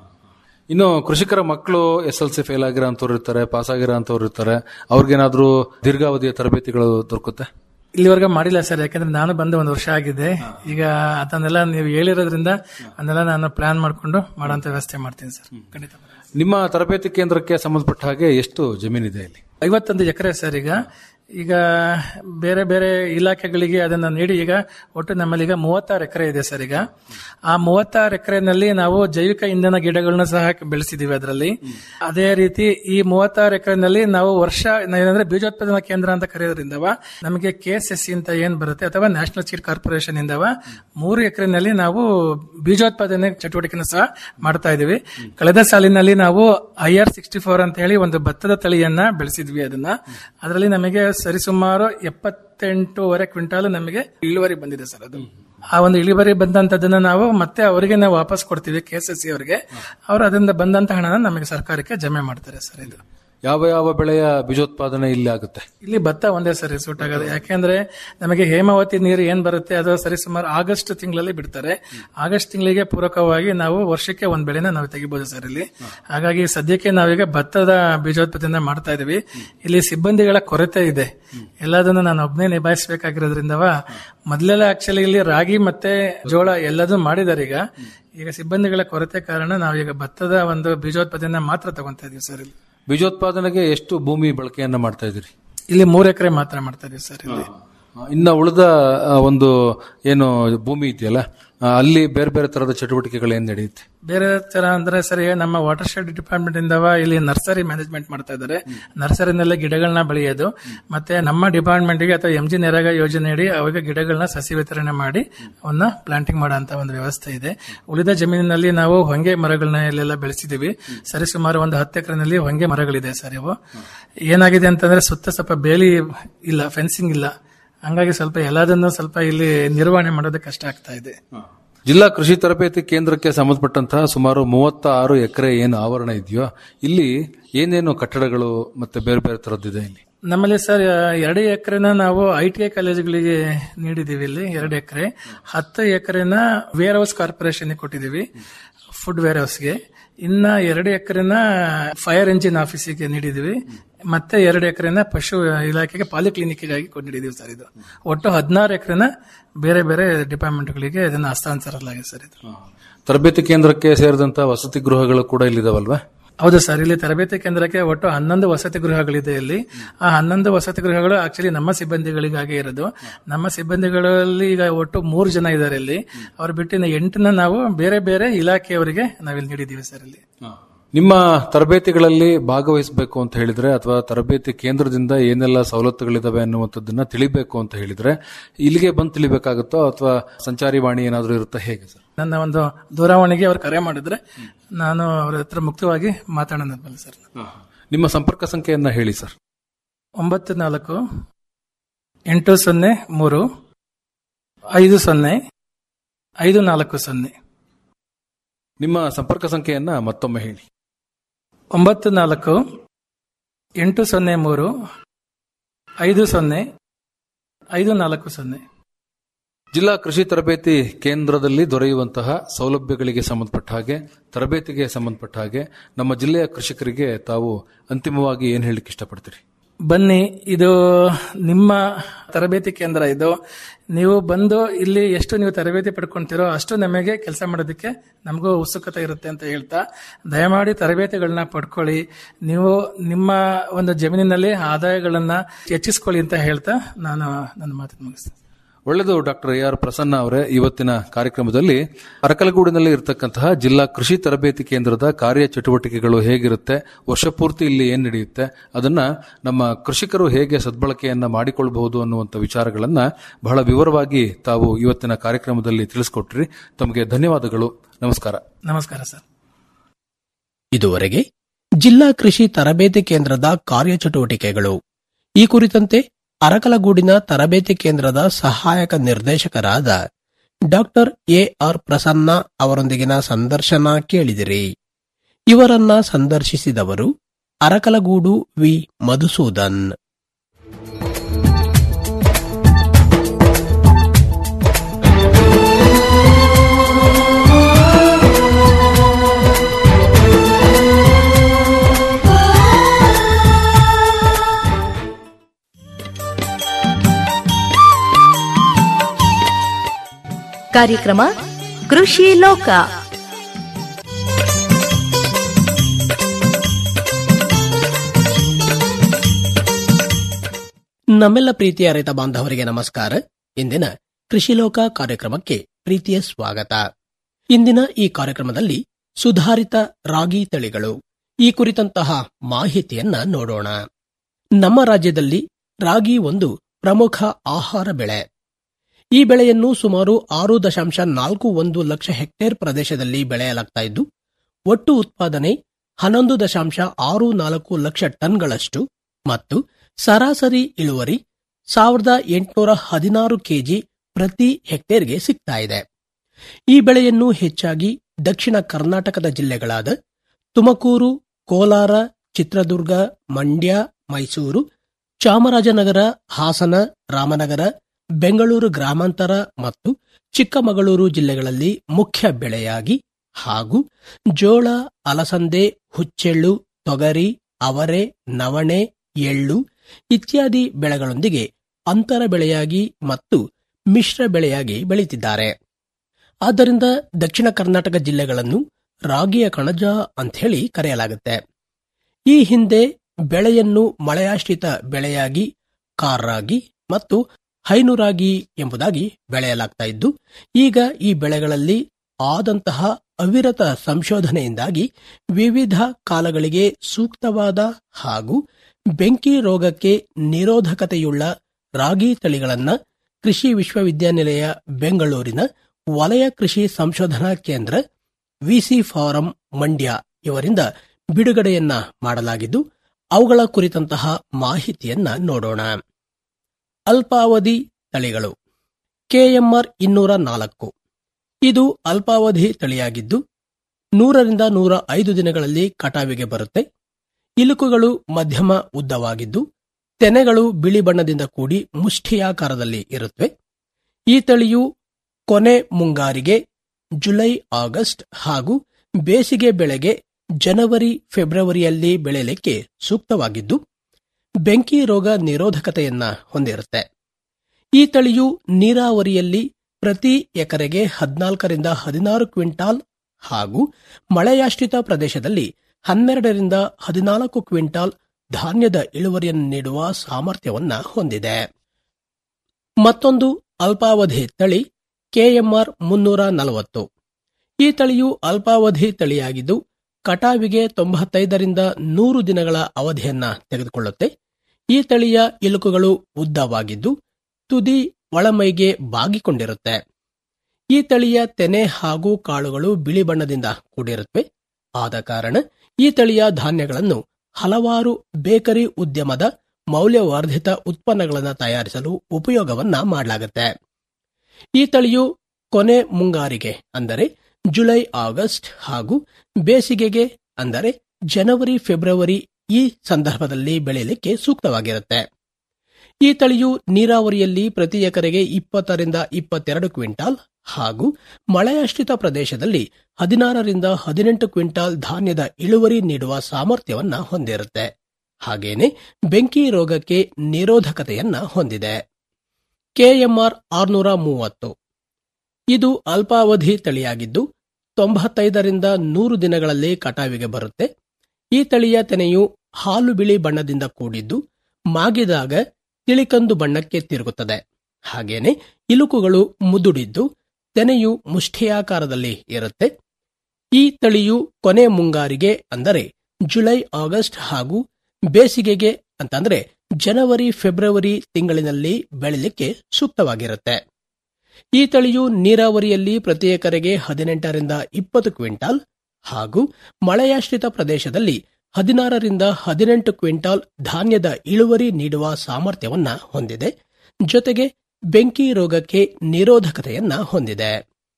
ಇನ್ನು ಕೃಷಿಕರ ಮಕ್ಕಳು ಎಸ್ ಎಲ್ ಸಿ ಫೇಲ್ ಆಗಿರೋ ಅಂತವ್ರು ಇರ್ತಾರೆ ಪಾಸ್ ಆಗಿರೋ ಅಂತವ್ರು ಇರ್ತಾರೆ ಅವ್ರಿಗೇನಾದ್ರೂ ದೀರ್ಘಾವಧಿಯ ತರಬೇತಿಗಳು ದೊರಕುತ್ತೆ ಇಲ್ಲಿವರೆಗೆ ಮಾಡಿಲ್ಲ ಸರ್ ಯಾಕಂದ್ರೆ ನಾನು ಬಂದು ಒಂದು ವರ್ಷ ಆಗಿದೆ ಈಗ ಅದನ್ನೆಲ್ಲ ನೀವು ಹೇಳಿರೋದ್ರಿಂದ ಅದನ್ನೆಲ್ಲ ನಾನು ಪ್ಲಾನ್ ಮಾಡ್ಕೊಂಡು ಮಾಡೋಂಥ ವ್ಯವಸ್ಥೆ ಮಾಡ್ತೀನಿ ಸರ್ ಖಂಡಿತ ನಿಮ್ಮ ತರಬೇತಿ ಕೇಂದ್ರಕ್ಕೆ ಸಂಬಂಧಪಟ್ಟ ಹಾಗೆ ಎಷ್ಟು ಜಮೀನಿದೆ ಇಲ್ಲಿ ಐವತ್ತೊಂದು ಎಕರೆ ಸರ್ ಈಗ ಈಗ ಬೇರೆ ಬೇರೆ ಇಲಾಖೆಗಳಿಗೆ ಅದನ್ನ ನೀಡಿ ಈಗ ಒಟ್ಟು ನಮ್ಮಲ್ಲಿ ಈಗ ಮೂವತ್ತಾರು ಎಕರೆ ಇದೆ ಸರ್ ಈಗ ಆ ಮೂವತ್ತಾರು ಎಕರೆನಲ್ಲಿ ನಾವು ಜೈವಿಕ ಇಂಧನ ಗಿಡಗಳನ್ನ ಸಹ ಬೆಳೆಸಿದೀವಿ ಅದರಲ್ಲಿ ಅದೇ ರೀತಿ ಈ ಮೂವತ್ತಾರು ಎಕರೆನಲ್ಲಿ ನಾವು ವರ್ಷ ಏನಂದ್ರೆ ಬೀಜೋತ್ಪಾದನಾ ಕೇಂದ್ರ ಅಂತ ಕರೆಯೋದ್ರಿಂದವ ನಮಗೆ ಕೆ ಎಸ್ ಎಸ್ ಸಿ ಅಂತ ಏನ್ ಬರುತ್ತೆ ಅಥವಾ ನ್ಯಾಷನಲ್ ಸೀಡ್ ಕಾರ್ಪೊರೇಷನ್ ಇಂದವ ಮೂರು ಎಕರೆನಲ್ಲಿ ನಾವು ಬೀಜೋತ್ಪಾದನೆ ಚಟುವಟಿಕೆನ ಸಹ ಮಾಡ್ತಾ ಇದೀವಿ ಕಳೆದ ಸಾಲಿನಲ್ಲಿ ನಾವು ಐ ಆರ್ ಸಿಕ್ಸ್ಟಿ ಫೋರ್ ಅಂತ ಹೇಳಿ ಒಂದು ಭತ್ತದ ತಳಿಯನ್ನ ಬೆಳೆಸಿದ್ವಿ ಅದನ್ನ ಅದರಲ್ಲಿ ನಮಗೆ ಸರಿಸುಮಾರು ಎಪ್ಪತ್ತೆಂಟೂವರೆ ಕ್ವಿಂಟಾಲ್ ನಮಗೆ ಇಳುವರಿ ಬಂದಿದೆ ಸರ್ ಅದು ಆ ಒಂದು ಇಳುವರಿ ಬಂದಂತದನ್ನ ನಾವು ಮತ್ತೆ ಅವರಿಗೆ ನಾವು ವಾಪಸ್ ಕೊಡ್ತೀವಿ ಕೆ ಎಸ್ ಎಸ್ ಸಿ ಅವರಿಗೆ ಅವರು ಅದರಿಂದ ಬಂದಂತ ಹಣನ ನಮಗೆ ಸರ್ಕಾರಕ್ಕೆ ಜಮೆ ಮಾಡ್ತಾರೆ ಸರ್ ಇದು ಯಾವ ಯಾವ ಬೆಳೆಯ ಬೀಜೋತ್ಪಾದನೆ ಇಲ್ಲಿ ಆಗುತ್ತೆ ಇಲ್ಲಿ ಭತ್ತ ಒಂದೇ ಸರಿ ಸೂಟ್ ಆಗೋದು ಯಾಕೆಂದ್ರೆ ನಮಗೆ ಹೇಮಾವತಿ ನೀರು ಏನ್ ಬರುತ್ತೆ ಅದು ಸರಿಸುಮಾರು ಆಗಸ್ಟ್ ತಿಂಗಳಲ್ಲಿ ಬಿಡ್ತಾರೆ ಆಗಸ್ಟ್ ತಿಂಗಳಿಗೆ ಪೂರಕವಾಗಿ ನಾವು ವರ್ಷಕ್ಕೆ ಒಂದ್ ಬೆಳೆನ ನಾವು ತೆಗಿಬಹುದು ಸರ್ ಇಲ್ಲಿ ಹಾಗಾಗಿ ಸದ್ಯಕ್ಕೆ ನಾವೀಗ ಭತ್ತದ ಬೀಜೋತ್ಪತ್ತಿಯನ್ನ ಮಾಡ್ತಾ ಇದೀವಿ ಇಲ್ಲಿ ಸಿಬ್ಬಂದಿಗಳ ಕೊರತೆ ಇದೆ ಎಲ್ಲದನ್ನು ನಾನು ಒಬ್ಬನೇ ನಿಭಾಯಿಸಬೇಕಾಗಿರೋದ್ರಿಂದವ ಮೊದಲೆಲ್ಲ ಆಕ್ಚುಲಿ ಇಲ್ಲಿ ರಾಗಿ ಮತ್ತೆ ಜೋಳ ಎಲ್ಲದೂ ಮಾಡಿದ್ದಾರೆ ಈಗ ಈಗ ಸಿಬ್ಬಂದಿಗಳ ಕೊರತೆ ಕಾರಣ ನಾವೀಗ ಭತ್ತದ ಒಂದು ಬೀಜೋತ್ಪತ್ತಿಯನ್ನ ಮಾತ್ರ ತಗೊಂತಾ ಇದೀವಿ ಸರ್ ಇಲ್ಲಿ ಬೀಜೋತ್ಪಾದನೆಗೆ ಎಷ್ಟು ಭೂಮಿ ಬಳಕೆಯನ್ನ ಮಾಡ್ತಾ ಇದ್ದೀರಿ ಇಲ್ಲಿ ಮೂರ್ ಎಕರೆ ಮಾತ್ರ ಮಾಡ್ತಾ ಇದೀವಿ ಸರ್ ಇಲ್ಲಿ ಇನ್ನ ಉಳಿದ ಆ, ಒಂದು ಏನು ಭೂಮಿ ಇದೆಯಲ್ಲ ಆ, ಅಲ್ಲಿ ಬೇರೆ ಬೇರೆ ತರದ ಚಟುವಟಿಕೆಗಳು ಏನ್ ನಡೆಯುತ್ತೆ ಬೇರೆ ತರ ಅಂದ್ರೆ ಸರಿ ನಮ್ಮ ವಾಟರ್ ಶೆಡ್ ಡಿಪಾರ್ಟ್ಮೆಂಟ್ ಇಂದವ ಇಲ್ಲಿ ನರ್ಸರಿ ಮ್ಯಾನೇಜ್ಮೆಂಟ್ ಮಾಡ್ತಾ ಇದ್ದಾರೆ ನರ್ಸರಿನಲ್ಲೇ ಗಿಡಗಳನ್ನ ಬೆಳೆಯೋದು ಮತ್ತೆ ನಮ್ಮ ಡಿಪಾರ್ಟ್ಮೆಂಟ್ ಗೆ ಅಥವಾ ಎಂ ಜಿ ನೆರಗ ಯೋಜನೆ ಅಡಿ ಅವಾಗ ಗಿಡಗಳನ್ನ ಸಸಿ ವಿತರಣೆ ಮಾಡಿ ಅವನ್ನ ಪ್ಲಾಂಟಿಂಗ್ ಮಾಡೋ ಅಂತ ಒಂದು ವ್ಯವಸ್ಥೆ ಇದೆ ಉಳಿದ ಜಮೀನಿನಲ್ಲಿ ನಾವು ಹೊಂಗೆ ಮರಗಳನ್ನ ಇಲ್ಲೆಲ್ಲ ಬೆಳೆಸಿದೀವಿ ಸರಿಸುಮಾರು ಒಂದು ಹತ್ತು ಎಕರೆನಲ್ಲಿ ಹೊಂಗೆ ಮರಗಳಿದೆ ಸರ್ ಇವು ಏನಾಗಿದೆ ಅಂತಂದ್ರೆ ಸುತ್ತ ಸ್ವಲ್ಪ ಬೇಲಿ ಇಲ್ಲ ಫೆನ್ಸಿಂಗ್ ಇಲ್ಲ ಹಂಗಾಗಿ ಸ್ವಲ್ಪ ಎಲ್ಲದನ್ನು ಸ್ವಲ್ಪ ಇಲ್ಲಿ ನಿರ್ವಹಣೆ ಮಾಡೋದಕ್ಕೆ ಕಷ್ಟ ಆಗ್ತಾ ಇದೆ ಜಿಲ್ಲಾ ಕೃಷಿ ತರಬೇತಿ ಕೇಂದ್ರಕ್ಕೆ ಸಂಬಂಧಪಟ್ಟಂತಹ ಸುಮಾರು ಮೂವತ್ತ ಆರು ಎಕರೆ ಏನು ಆವರಣ ಇದೆಯೋ ಇಲ್ಲಿ ಏನೇನು ಕಟ್ಟಡಗಳು ಮತ್ತೆ ಬೇರೆ ಬೇರೆ ತರದ್ದಿದೆ ಇಲ್ಲಿ ನಮ್ಮಲ್ಲಿ ಸರ್ ಎರಡು ಎಕರೆನ ನಾವು ಐ ಟಿ ಐ ಕಾಲೇಜುಗಳಿಗೆ ನೀಡಿದೀವಿ ಇಲ್ಲಿ ಎರಡು ಎಕರೆ ಹತ್ತು ಎಕರೆನ ವೇರ್ ಹೌಸ್ ಕಾರ್ಪೊರೇಷನ್ ಕೊಟ್ಟಿದ್ದೀವಿ ಫುಡ್ ವೇರ್ ಹೌಸ್ಗೆ ಇನ್ನ ಎರಡು ಎಕರೆನ ಫೈರ್ ಎಂಜಿನ್ ಆಫೀಸಿಗೆ ನೀಡಿದೀವಿ ಮತ್ತೆ ಎರಡು ಎಕರೆನ ಪಶು ಇಲಾಖೆಗೆ ಪಾಲಿಕ್ಲಿನಿಕ್ಗಾಗಿ ನೀಡಿದೀವಿ ಸರ್ ಇದು ಒಟ್ಟು ಹದಿನಾರು ಎಕರೆನ ಬೇರೆ ಬೇರೆ ಡಿಪಾರ್ಟ್ಮೆಂಟ್ಗಳಿಗೆ ಇದನ್ನ ಹಸ್ತಾಂತರಲಾಗಿದೆ ಸರ್ ಇದು ತರಬೇತಿ ಕೇಂದ್ರಕ್ಕೆ ಸೇರಿದಂತ ವಸತಿ ಗೃಹಗಳು ಕೂಡ ಇಲ್ಲಿದಾವಲ್ವಾ ಹೌದು ಸರ್ ಇಲ್ಲಿ ತರಬೇತಿ ಕೇಂದ್ರಕ್ಕೆ ಒಟ್ಟು ಹನ್ನೊಂದು ವಸತಿ ಗೃಹಗಳಿದೆ ಇಲ್ಲಿ ಆ ಹನ್ನೊಂದು ವಸತಿ ಗೃಹಗಳು ಆಕ್ಚುಲಿ ನಮ್ಮ ಸಿಬ್ಬಂದಿಗಳಿಗಾಗಿ ಇರೋದು ನಮ್ಮ ಸಿಬ್ಬಂದಿಗಳಲ್ಲಿ ಈಗ ಒಟ್ಟು ಮೂರು ಜನ ಇದ್ದಾರೆ ಇಲ್ಲಿ ಅವ್ರು ಬಿಟ್ಟಿನ ಎಂಟನ್ನ ನಾವು ಬೇರೆ ಬೇರೆ ಇಲಾಖೆಯವರಿಗೆ ನಾವಿಲ್ಲಿ ನೀಡಿದ್ದೀವಿ ಸರ್ ಇಲ್ಲಿ ನಿಮ್ಮ ತರಬೇತಿಗಳಲ್ಲಿ ಭಾಗವಹಿಸಬೇಕು ಅಂತ ಹೇಳಿದ್ರೆ ಅಥವಾ ತರಬೇತಿ ಕೇಂದ್ರದಿಂದ ಏನೆಲ್ಲ ಸವಲತ್ತುಗಳಿದಾವೆ ಅನ್ನುವಂಥದ್ದನ್ನ ತಿಳಿಬೇಕು ಅಂತ ಹೇಳಿದ್ರೆ ಇಲ್ಲಿಗೆ ಬಂದು ತಿಳಿಬೇಕಾಗುತ್ತೋ ಅಥವಾ ಸಂಚಾರಿ ವಾಣಿ ಏನಾದರೂ ಇರುತ್ತಾ ಹೇಗೆ ಸರ್ ನನ್ನ ಒಂದು ದೂರವಾಣಿಗೆ ಅವ್ರು ಕರೆ ಮಾಡಿದ್ರೆ ನಾನು ಅವ್ರ ಹತ್ರ ಮುಕ್ತವಾಗಿ ಮಾತಾಡೋಣ ಸರ್ ನಿಮ್ಮ ಸಂಪರ್ಕ ಸಂಖ್ಯೆಯನ್ನ ಹೇಳಿ ಸರ್ ಒಂಬತ್ತು ನಾಲ್ಕು ಎಂಟು ಸೊನ್ನೆ ಮೂರು ಐದು ಸೊನ್ನೆ ಐದು ನಾಲ್ಕು ಸೊನ್ನೆ ನಿಮ್ಮ ಸಂಪರ್ಕ ಸಂಖ್ಯೆಯನ್ನ ಮತ್ತೊಮ್ಮೆ ಹೇಳಿ ಒಂಬತ್ತು ನಾಲ್ಕು ಎಂಟು ಸೊನ್ನೆ ಮೂರು ಐದು ಸೊನ್ನೆ ಐದು ನಾಲ್ಕು ಸೊನ್ನೆ ಜಿಲ್ಲಾ ಕೃಷಿ ತರಬೇತಿ ಕೇಂದ್ರದಲ್ಲಿ ದೊರೆಯುವಂತಹ ಸೌಲಭ್ಯಗಳಿಗೆ ಸಂಬಂಧಪಟ್ಟ ಹಾಗೆ ತರಬೇತಿಗೆ ಸಂಬಂಧಪಟ್ಟ ಹಾಗೆ ನಮ್ಮ ಜಿಲ್ಲೆಯ ಕೃಷಿಕರಿಗೆ ತಾವು ಅಂತಿಮವಾಗಿ ಏನ್ ಹೇಳಲಿಕ್ಕೆ ಇಷ್ಟಪಡ್ತೀರಿ ಬನ್ನಿ ಇದು ನಿಮ್ಮ ತರಬೇತಿ ಕೇಂದ್ರ ಇದು ನೀವು ಬಂದು ಇಲ್ಲಿ ಎಷ್ಟು ನೀವು ತರಬೇತಿ ಪಡ್ಕೊಂತೀರೋ ಅಷ್ಟು ನಮಗೆ ಕೆಲಸ ಮಾಡೋದಕ್ಕೆ ನಮಗೂ ಉತ್ಸುಕತೆ ಇರುತ್ತೆ ಅಂತ ಹೇಳ್ತಾ ದಯಮಾಡಿ ತರಬೇತಿಗಳನ್ನ ಪಡ್ಕೊಳ್ಳಿ ನೀವು ನಿಮ್ಮ ಒಂದು ಜಮೀನಿನಲ್ಲಿ ಆದಾಯಗಳನ್ನ ಹೆಚ್ಚಿಸ್ಕೊಳ್ಳಿ ಅಂತ ಹೇಳ್ತಾ ನಾನು ನನ್ನ ಮಾತನ್ನು ಮುಗಿಸ್ತೇನೆ ಒಳ್ಳೆಯದು ಡಾಕ್ಟರ್ ಎ ಆರ್ ಪ್ರಸನ್ನ ಅವರೇ ಇವತ್ತಿನ ಕಾರ್ಯಕ್ರಮದಲ್ಲಿ ಅರಕಲಗೂಡಿನಲ್ಲಿ ಇರತಕ್ಕಂತಹ ಜಿಲ್ಲಾ ಕೃಷಿ ತರಬೇತಿ ಕೇಂದ್ರದ ಕಾರ್ಯ ಚಟುವಟಿಕೆಗಳು ಹೇಗಿರುತ್ತೆ ವರ್ಷಪೂರ್ತಿ ಇಲ್ಲಿ ಏನ್ ನಡೆಯುತ್ತೆ ಅದನ್ನ ನಮ್ಮ ಕೃಷಿಕರು ಹೇಗೆ ಸದ್ಬಳಕೆಯನ್ನ ಮಾಡಿಕೊಳ್ಳಬಹುದು ಅನ್ನುವಂಥ ವಿಚಾರಗಳನ್ನ ಬಹಳ ವಿವರವಾಗಿ ತಾವು ಇವತ್ತಿನ ಕಾರ್ಯಕ್ರಮದಲ್ಲಿ ತಿಳಿಸ್ಕೊಟ್ರಿ ತಮಗೆ ಧನ್ಯವಾದಗಳು ನಮಸ್ಕಾರ ನಮಸ್ಕಾರ ಸರ್ ಇದುವರೆಗೆ ಜಿಲ್ಲಾ ಕೃಷಿ ತರಬೇತಿ ಕೇಂದ್ರದ ಕಾರ್ಯಚಟುವಟಿಕೆಗಳು ಈ ಕುರಿತಂತೆ ಅರಕಲಗೂಡಿನ ತರಬೇತಿ ಕೇಂದ್ರದ ಸಹಾಯಕ ನಿರ್ದೇಶಕರಾದ ಡಾಕ್ಟರ್ ಎ ಆರ್ ಪ್ರಸನ್ನ ಅವರೊಂದಿಗಿನ ಸಂದರ್ಶನ ಕೇಳಿದಿರಿ ಇವರನ್ನ ಸಂದರ್ಶಿಸಿದವರು ಅರಕಲಗೂಡು ವಿ ಮಧುಸೂದನ್ ಕಾರ್ಯಕ್ರಮ ಕೃಷಿ ಲೋಕ ನಮ್ಮೆಲ್ಲ ಪ್ರೀತಿಯ ರೈತ ಬಾಂಧವರಿಗೆ ನಮಸ್ಕಾರ ಇಂದಿನ ಕೃಷಿಲೋಕ ಕಾರ್ಯಕ್ರಮಕ್ಕೆ ಪ್ರೀತಿಯ ಸ್ವಾಗತ ಇಂದಿನ ಈ ಕಾರ್ಯಕ್ರಮದಲ್ಲಿ ಸುಧಾರಿತ ರಾಗಿ ತಳಿಗಳು ಈ ಕುರಿತಂತಹ ಮಾಹಿತಿಯನ್ನ ನೋಡೋಣ ನಮ್ಮ ರಾಜ್ಯದಲ್ಲಿ ರಾಗಿ ಒಂದು ಪ್ರಮುಖ ಆಹಾರ ಬೆಳೆ ಈ ಬೆಳೆಯನ್ನು ಸುಮಾರು ಆರು ದಶಾಂಶ ನಾಲ್ಕು ಒಂದು ಲಕ್ಷ ಹೆಕ್ಟೇರ್ ಪ್ರದೇಶದಲ್ಲಿ ಬೆಳೆಯಲಾಗ್ತಾ ಇದ್ದು ಒಟ್ಟು ಉತ್ಪಾದನೆ ಹನ್ನೊಂದು ದಶಾಂಶ ಆರು ನಾಲ್ಕು ಲಕ್ಷ ಟನ್ಗಳಷ್ಟು ಮತ್ತು ಸರಾಸರಿ ಇಳುವರಿ ಸಾವಿರದ ಎಂಟುನೂರ ಹದಿನಾರು ಕೆಜಿ ಪ್ರತಿ ಹೆಕ್ಟೇರ್ಗೆ ಸಿಗ್ತಾ ಇದೆ ಈ ಬೆಳೆಯನ್ನು ಹೆಚ್ಚಾಗಿ ದಕ್ಷಿಣ ಕರ್ನಾಟಕದ ಜಿಲ್ಲೆಗಳಾದ ತುಮಕೂರು ಕೋಲಾರ ಚಿತ್ರದುರ್ಗ ಮಂಡ್ಯ ಮೈಸೂರು ಚಾಮರಾಜನಗರ ಹಾಸನ ರಾಮನಗರ ಬೆಂಗಳೂರು ಗ್ರಾಮಾಂತರ ಮತ್ತು ಚಿಕ್ಕಮಗಳೂರು ಜಿಲ್ಲೆಗಳಲ್ಲಿ ಮುಖ್ಯ ಬೆಳೆಯಾಗಿ ಹಾಗೂ ಜೋಳ ಅಲಸಂದೆ ಹುಚ್ಚೆಳ್ಳು ತೊಗರಿ ಅವರೆ ನವಣೆ ಎಳ್ಳು ಇತ್ಯಾದಿ ಬೆಳೆಗಳೊಂದಿಗೆ ಅಂತರ ಬೆಳೆಯಾಗಿ ಮತ್ತು ಮಿಶ್ರ ಬೆಳೆಯಾಗಿ ಬೆಳೀತಿದ್ದಾರೆ ಆದ್ದರಿಂದ ದಕ್ಷಿಣ ಕರ್ನಾಟಕ ಜಿಲ್ಲೆಗಳನ್ನು ರಾಗಿಯ ಕಣಜ ಅಂಥೇಳಿ ಕರೆಯಲಾಗುತ್ತೆ ಈ ಹಿಂದೆ ಬೆಳೆಯನ್ನು ಮಳೆಯಾಶ್ರಿತ ಬೆಳೆಯಾಗಿ ಕಾರ್ರಾಗಿ ಮತ್ತು ಹೈನುರಾಗಿ ಎಂಬುದಾಗಿ ಬೆಳೆಯಲಾಗ್ತಾ ಇದ್ದು ಈಗ ಈ ಬೆಳೆಗಳಲ್ಲಿ ಆದಂತಹ ಅವಿರತ ಸಂಶೋಧನೆಯಿಂದಾಗಿ ವಿವಿಧ ಕಾಲಗಳಿಗೆ ಸೂಕ್ತವಾದ ಹಾಗೂ ಬೆಂಕಿ ರೋಗಕ್ಕೆ ನಿರೋಧಕತೆಯುಳ್ಳ ರಾಗಿ ತಳಿಗಳನ್ನ ಕೃಷಿ ವಿಶ್ವವಿದ್ಯಾನಿಲಯ ಬೆಂಗಳೂರಿನ ವಲಯ ಕೃಷಿ ಸಂಶೋಧನಾ ಕೇಂದ್ರ ವಿಸಿ ಫಾರಂ ಮಂಡ್ಯ ಇವರಿಂದ ಬಿಡುಗಡೆಯನ್ನ ಮಾಡಲಾಗಿದ್ದು ಅವುಗಳ ಕುರಿತಂತಹ ಮಾಹಿತಿಯನ್ನ ನೋಡೋಣ ಅಲ್ಪಾವಧಿ ತಳಿಗಳು ಕೆಎಂಆರ್ ಇನ್ನೂರ ನಾಲ್ಕು ಇದು ಅಲ್ಪಾವಧಿ ತಳಿಯಾಗಿದ್ದು ನೂರರಿಂದ ನೂರ ಐದು ದಿನಗಳಲ್ಲಿ ಕಟಾವಿಗೆ ಬರುತ್ತೆ ಇಲುಕುಗಳು ಮಧ್ಯಮ ಉದ್ದವಾಗಿದ್ದು ತೆನೆಗಳು ಬಿಳಿ ಬಣ್ಣದಿಂದ ಕೂಡಿ ಮುಷ್ಠಿಯಾಕಾರದಲ್ಲಿ ಇರುತ್ತವೆ ಈ ತಳಿಯು ಕೊನೆ ಮುಂಗಾರಿಗೆ ಜುಲೈ ಆಗಸ್ಟ್ ಹಾಗೂ ಬೇಸಿಗೆ ಬೆಳೆಗೆ ಜನವರಿ ಫೆಬ್ರವರಿಯಲ್ಲಿ ಬೆಳೆಯಲಿಕ್ಕೆ ಸೂಕ್ತವಾಗಿದ್ದು ಬೆಂಕಿ ರೋಗ ನಿರೋಧಕತೆಯನ್ನ ಹೊಂದಿರುತ್ತೆ ಈ ತಳಿಯು ನೀರಾವರಿಯಲ್ಲಿ ಪ್ರತಿ ಎಕರೆಗೆ ಹದಿನಾಲ್ಕರಿಂದ ಹದಿನಾರು ಕ್ವಿಂಟಾಲ್ ಹಾಗೂ ಮಳೆಯಾಶ್ರಿತ ಪ್ರದೇಶದಲ್ಲಿ ಹನ್ನೆರಡರಿಂದ ಹದಿನಾಲ್ಕು ಕ್ವಿಂಟಾಲ್ ಧಾನ್ಯದ ಇಳುವರಿಯನ್ನು ನೀಡುವ ಸಾಮರ್ಥ್ಯವನ್ನ ಹೊಂದಿದೆ ಮತ್ತೊಂದು ಅಲ್ಪಾವಧಿ ತಳಿ ಕೆಎಂಆರ್ ಮುನ್ನೂರ ನಲವತ್ತು ಈ ತಳಿಯು ಅಲ್ಪಾವಧಿ ತಳಿಯಾಗಿದ್ದು ಕಟಾವಿಗೆ ತೊಂಬತ್ತೈದರಿಂದ ನೂರು ದಿನಗಳ ಅವಧಿಯನ್ನ ತೆಗೆದುಕೊಳ್ಳುತ್ತೆ ಈ ತಳಿಯ ಇಲುಕುಗಳು ಉದ್ದವಾಗಿದ್ದು ತುದಿ ಒಳಮೈಗೆ ಬಾಗಿಕೊಂಡಿರುತ್ತೆ ಈ ತಳಿಯ ತೆನೆ ಹಾಗೂ ಕಾಳುಗಳು ಬಿಳಿ ಬಣ್ಣದಿಂದ ಕೂಡಿರುತ್ತವೆ ಆದ ಕಾರಣ ಈ ತಳಿಯ ಧಾನ್ಯಗಳನ್ನು ಹಲವಾರು ಬೇಕರಿ ಉದ್ಯಮದ ಮೌಲ್ಯವರ್ಧಿತ ಉತ್ಪನ್ನಗಳನ್ನು ತಯಾರಿಸಲು ಉಪಯೋಗವನ್ನ ಮಾಡಲಾಗುತ್ತೆ ಈ ತಳಿಯು ಕೊನೆ ಮುಂಗಾರಿಗೆ ಅಂದರೆ ಜುಲೈ ಆಗಸ್ಟ್ ಹಾಗೂ ಬೇಸಿಗೆಗೆ ಅಂದರೆ ಜನವರಿ ಫೆಬ್ರವರಿ ಈ ಸಂದರ್ಭದಲ್ಲಿ ಬೆಳೆಯಲಿಕ್ಕೆ ಸೂಕ್ತವಾಗಿರುತ್ತೆ ಈ ತಳಿಯು ನೀರಾವರಿಯಲ್ಲಿ ಪ್ರತಿ ಎಕರೆಗೆ ಇಪ್ಪತ್ತರಿಂದ ಇಪ್ಪತ್ತೆರಡು ಕ್ವಿಂಟಾಲ್ ಹಾಗೂ ಮಳೆಯಾಶ್ರಿತ ಪ್ರದೇಶದಲ್ಲಿ ಹದಿನಾರರಿಂದ ಹದಿನೆಂಟು ಕ್ವಿಂಟಾಲ್ ಧಾನ್ಯದ ಇಳುವರಿ ನೀಡುವ ಸಾಮರ್ಥ್ಯವನ್ನ ಹೊಂದಿರುತ್ತೆ ಹಾಗೇನೆ ಬೆಂಕಿ ರೋಗಕ್ಕೆ ನಿರೋಧಕತೆಯನ್ನ ಹೊಂದಿದೆ ಕೆಎಂಆರ್ ಆರ್ನೂರ ಮೂವತ್ತು ಇದು ಅಲ್ಪಾವಧಿ ತಳಿಯಾಗಿದ್ದು ತೊಂಬತ್ತೈದರಿಂದ ನೂರು ದಿನಗಳಲ್ಲಿ ಕಟಾವಿಗೆ ಬರುತ್ತೆ ಈ ತಳಿಯ ತೆನೆಯು ಹಾಲು ಬಿಳಿ ಬಣ್ಣದಿಂದ ಕೂಡಿದ್ದು ಮಾಗಿದಾಗ ತಿಳಿಕಂದು ಬಣ್ಣಕ್ಕೆ ತಿರುಗುತ್ತದೆ ಹಾಗೇನೆ ಇಲುಕುಗಳು ಮುದುಡಿದ್ದು ತೆನೆಯು ಮುಷ್ಠಿಯಾಕಾರದಲ್ಲಿ ಇರುತ್ತೆ ಈ ತಳಿಯು ಕೊನೆ ಮುಂಗಾರಿಗೆ ಅಂದರೆ ಜುಲೈ ಆಗಸ್ಟ್ ಹಾಗೂ ಬೇಸಿಗೆಗೆ ಅಂತಂದ್ರೆ ಜನವರಿ ಫೆಬ್ರವರಿ ತಿಂಗಳಿನಲ್ಲಿ ಬೆಳಿಲಿಕ್ಕೆ ಸೂಕ್ತವಾಗಿರುತ್ತೆ ಈ ತಳಿಯು ನೀರಾವರಿಯಲ್ಲಿ ಪ್ರತಿ ಎಕರೆಗೆ ಹದಿನೆಂಟರಿಂದ ಇಪ್ಪತ್ತು ಕ್ವಿಂಟಾಲ್ ಹಾಗೂ ಮಳೆಯಾಶ್ರಿತ ಪ್ರದೇಶದಲ್ಲಿ ಹದಿನಾರರಿಂದ ಹದಿನೆಂಟು ಕ್ವಿಂಟಾಲ್ ಧಾನ್ಯದ ಇಳುವರಿ ನೀಡುವ ಸಾಮರ್ಥ್ಯವನ್ನ ಹೊಂದಿದೆ ಜೊತೆಗೆ ಬೆಂಕಿ ರೋಗಕ್ಕೆ ನಿರೋಧಕತೆಯನ್ನ ಹೊಂದಿದೆ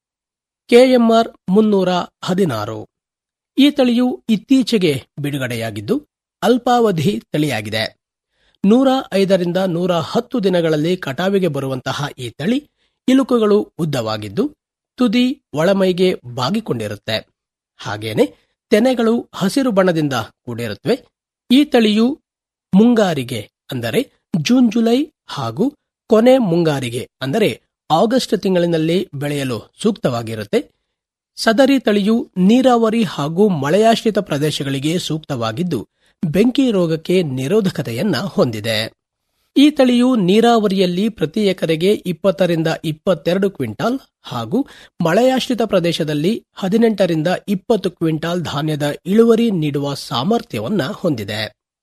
ಕೆಎಂಆರ್ ಮುನ್ನೂರ ಹದಿನಾರು ಈ ತಳಿಯು ಇತ್ತೀಚೆಗೆ ಬಿಡುಗಡೆಯಾಗಿದ್ದು ಅಲ್ಪಾವಧಿ ತಳಿಯಾಗಿದೆ ನೂರ ಐದರಿಂದ ನೂರ ಹತ್ತು ದಿನಗಳಲ್ಲಿ ಕಟಾವಿಗೆ ಬರುವಂತಹ ಈ ತಳಿ ಇಲುಕುಗಳು ಉದ್ದವಾಗಿದ್ದು ತುದಿ ಒಳಮೈಗೆ ಬಾಗಿಕೊಂಡಿರುತ್ತೆ ಹಾಗೇನೆ ತೆನೆಗಳು ಹಸಿರು ಬಣ್ಣದಿಂದ ಕೂಡಿರುತ್ತವೆ ಈ ತಳಿಯು ಮುಂಗಾರಿಗೆ ಅಂದರೆ ಜೂನ್ ಜುಲೈ ಹಾಗೂ ಕೊನೆ ಮುಂಗಾರಿಗೆ ಅಂದರೆ ಆಗಸ್ಟ್ ತಿಂಗಳಿನಲ್ಲಿ ಬೆಳೆಯಲು ಸೂಕ್ತವಾಗಿರುತ್ತೆ ಸದರಿ ತಳಿಯು ನೀರಾವರಿ ಹಾಗೂ ಮಳೆಯಾಶ್ರಿತ ಪ್ರದೇಶಗಳಿಗೆ ಸೂಕ್ತವಾಗಿದ್ದು ಬೆಂಕಿ ರೋಗಕ್ಕೆ ನಿರೋಧಕತೆಯನ್ನ ಹೊಂದಿದೆ ಈ ತಳಿಯು ನೀರಾವರಿಯಲ್ಲಿ ಪ್ರತಿ ಎಕರೆಗೆ ಇಪ್ಪತ್ತರಿಂದ ಇಪ್ಪತ್ತೆರಡು ಕ್ವಿಂಟಾಲ್ ಹಾಗೂ ಮಳೆಯಾಶ್ರಿತ ಪ್ರದೇಶದಲ್ಲಿ ಹದಿನೆಂಟರಿಂದ ಇಪ್ಪತ್ತು ಕ್ವಿಂಟಾಲ್ ಧಾನ್ಯದ ಇಳುವರಿ ನೀಡುವ ಸಾಮರ್ಥ್ಯವನ್ನ ಹೊಂದಿದೆ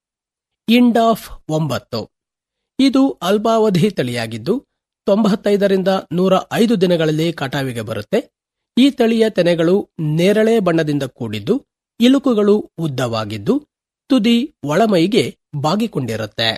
ಇಂಡಾಫ್ ಒಂಬತ್ತು ಇದು ಅಲ್ಪಾವಧಿ ತಳಿಯಾಗಿದ್ದು ತೊಂಬತ್ತೈದರಿಂದ ನೂರ ಐದು ದಿನಗಳಲ್ಲಿ ಕಟಾವಿಗೆ ಬರುತ್ತೆ ಈ ತಳಿಯ ತೆನೆಗಳು ನೇರಳೆ ಬಣ್ಣದಿಂದ ಕೂಡಿದ್ದು ಇಲುಕುಗಳು ಉದ್ದವಾಗಿದ್ದು ತುದಿ ಒಳಮೈಗೆ ಬಾಗಿಕೊಂಡಿರುತ್ತೆ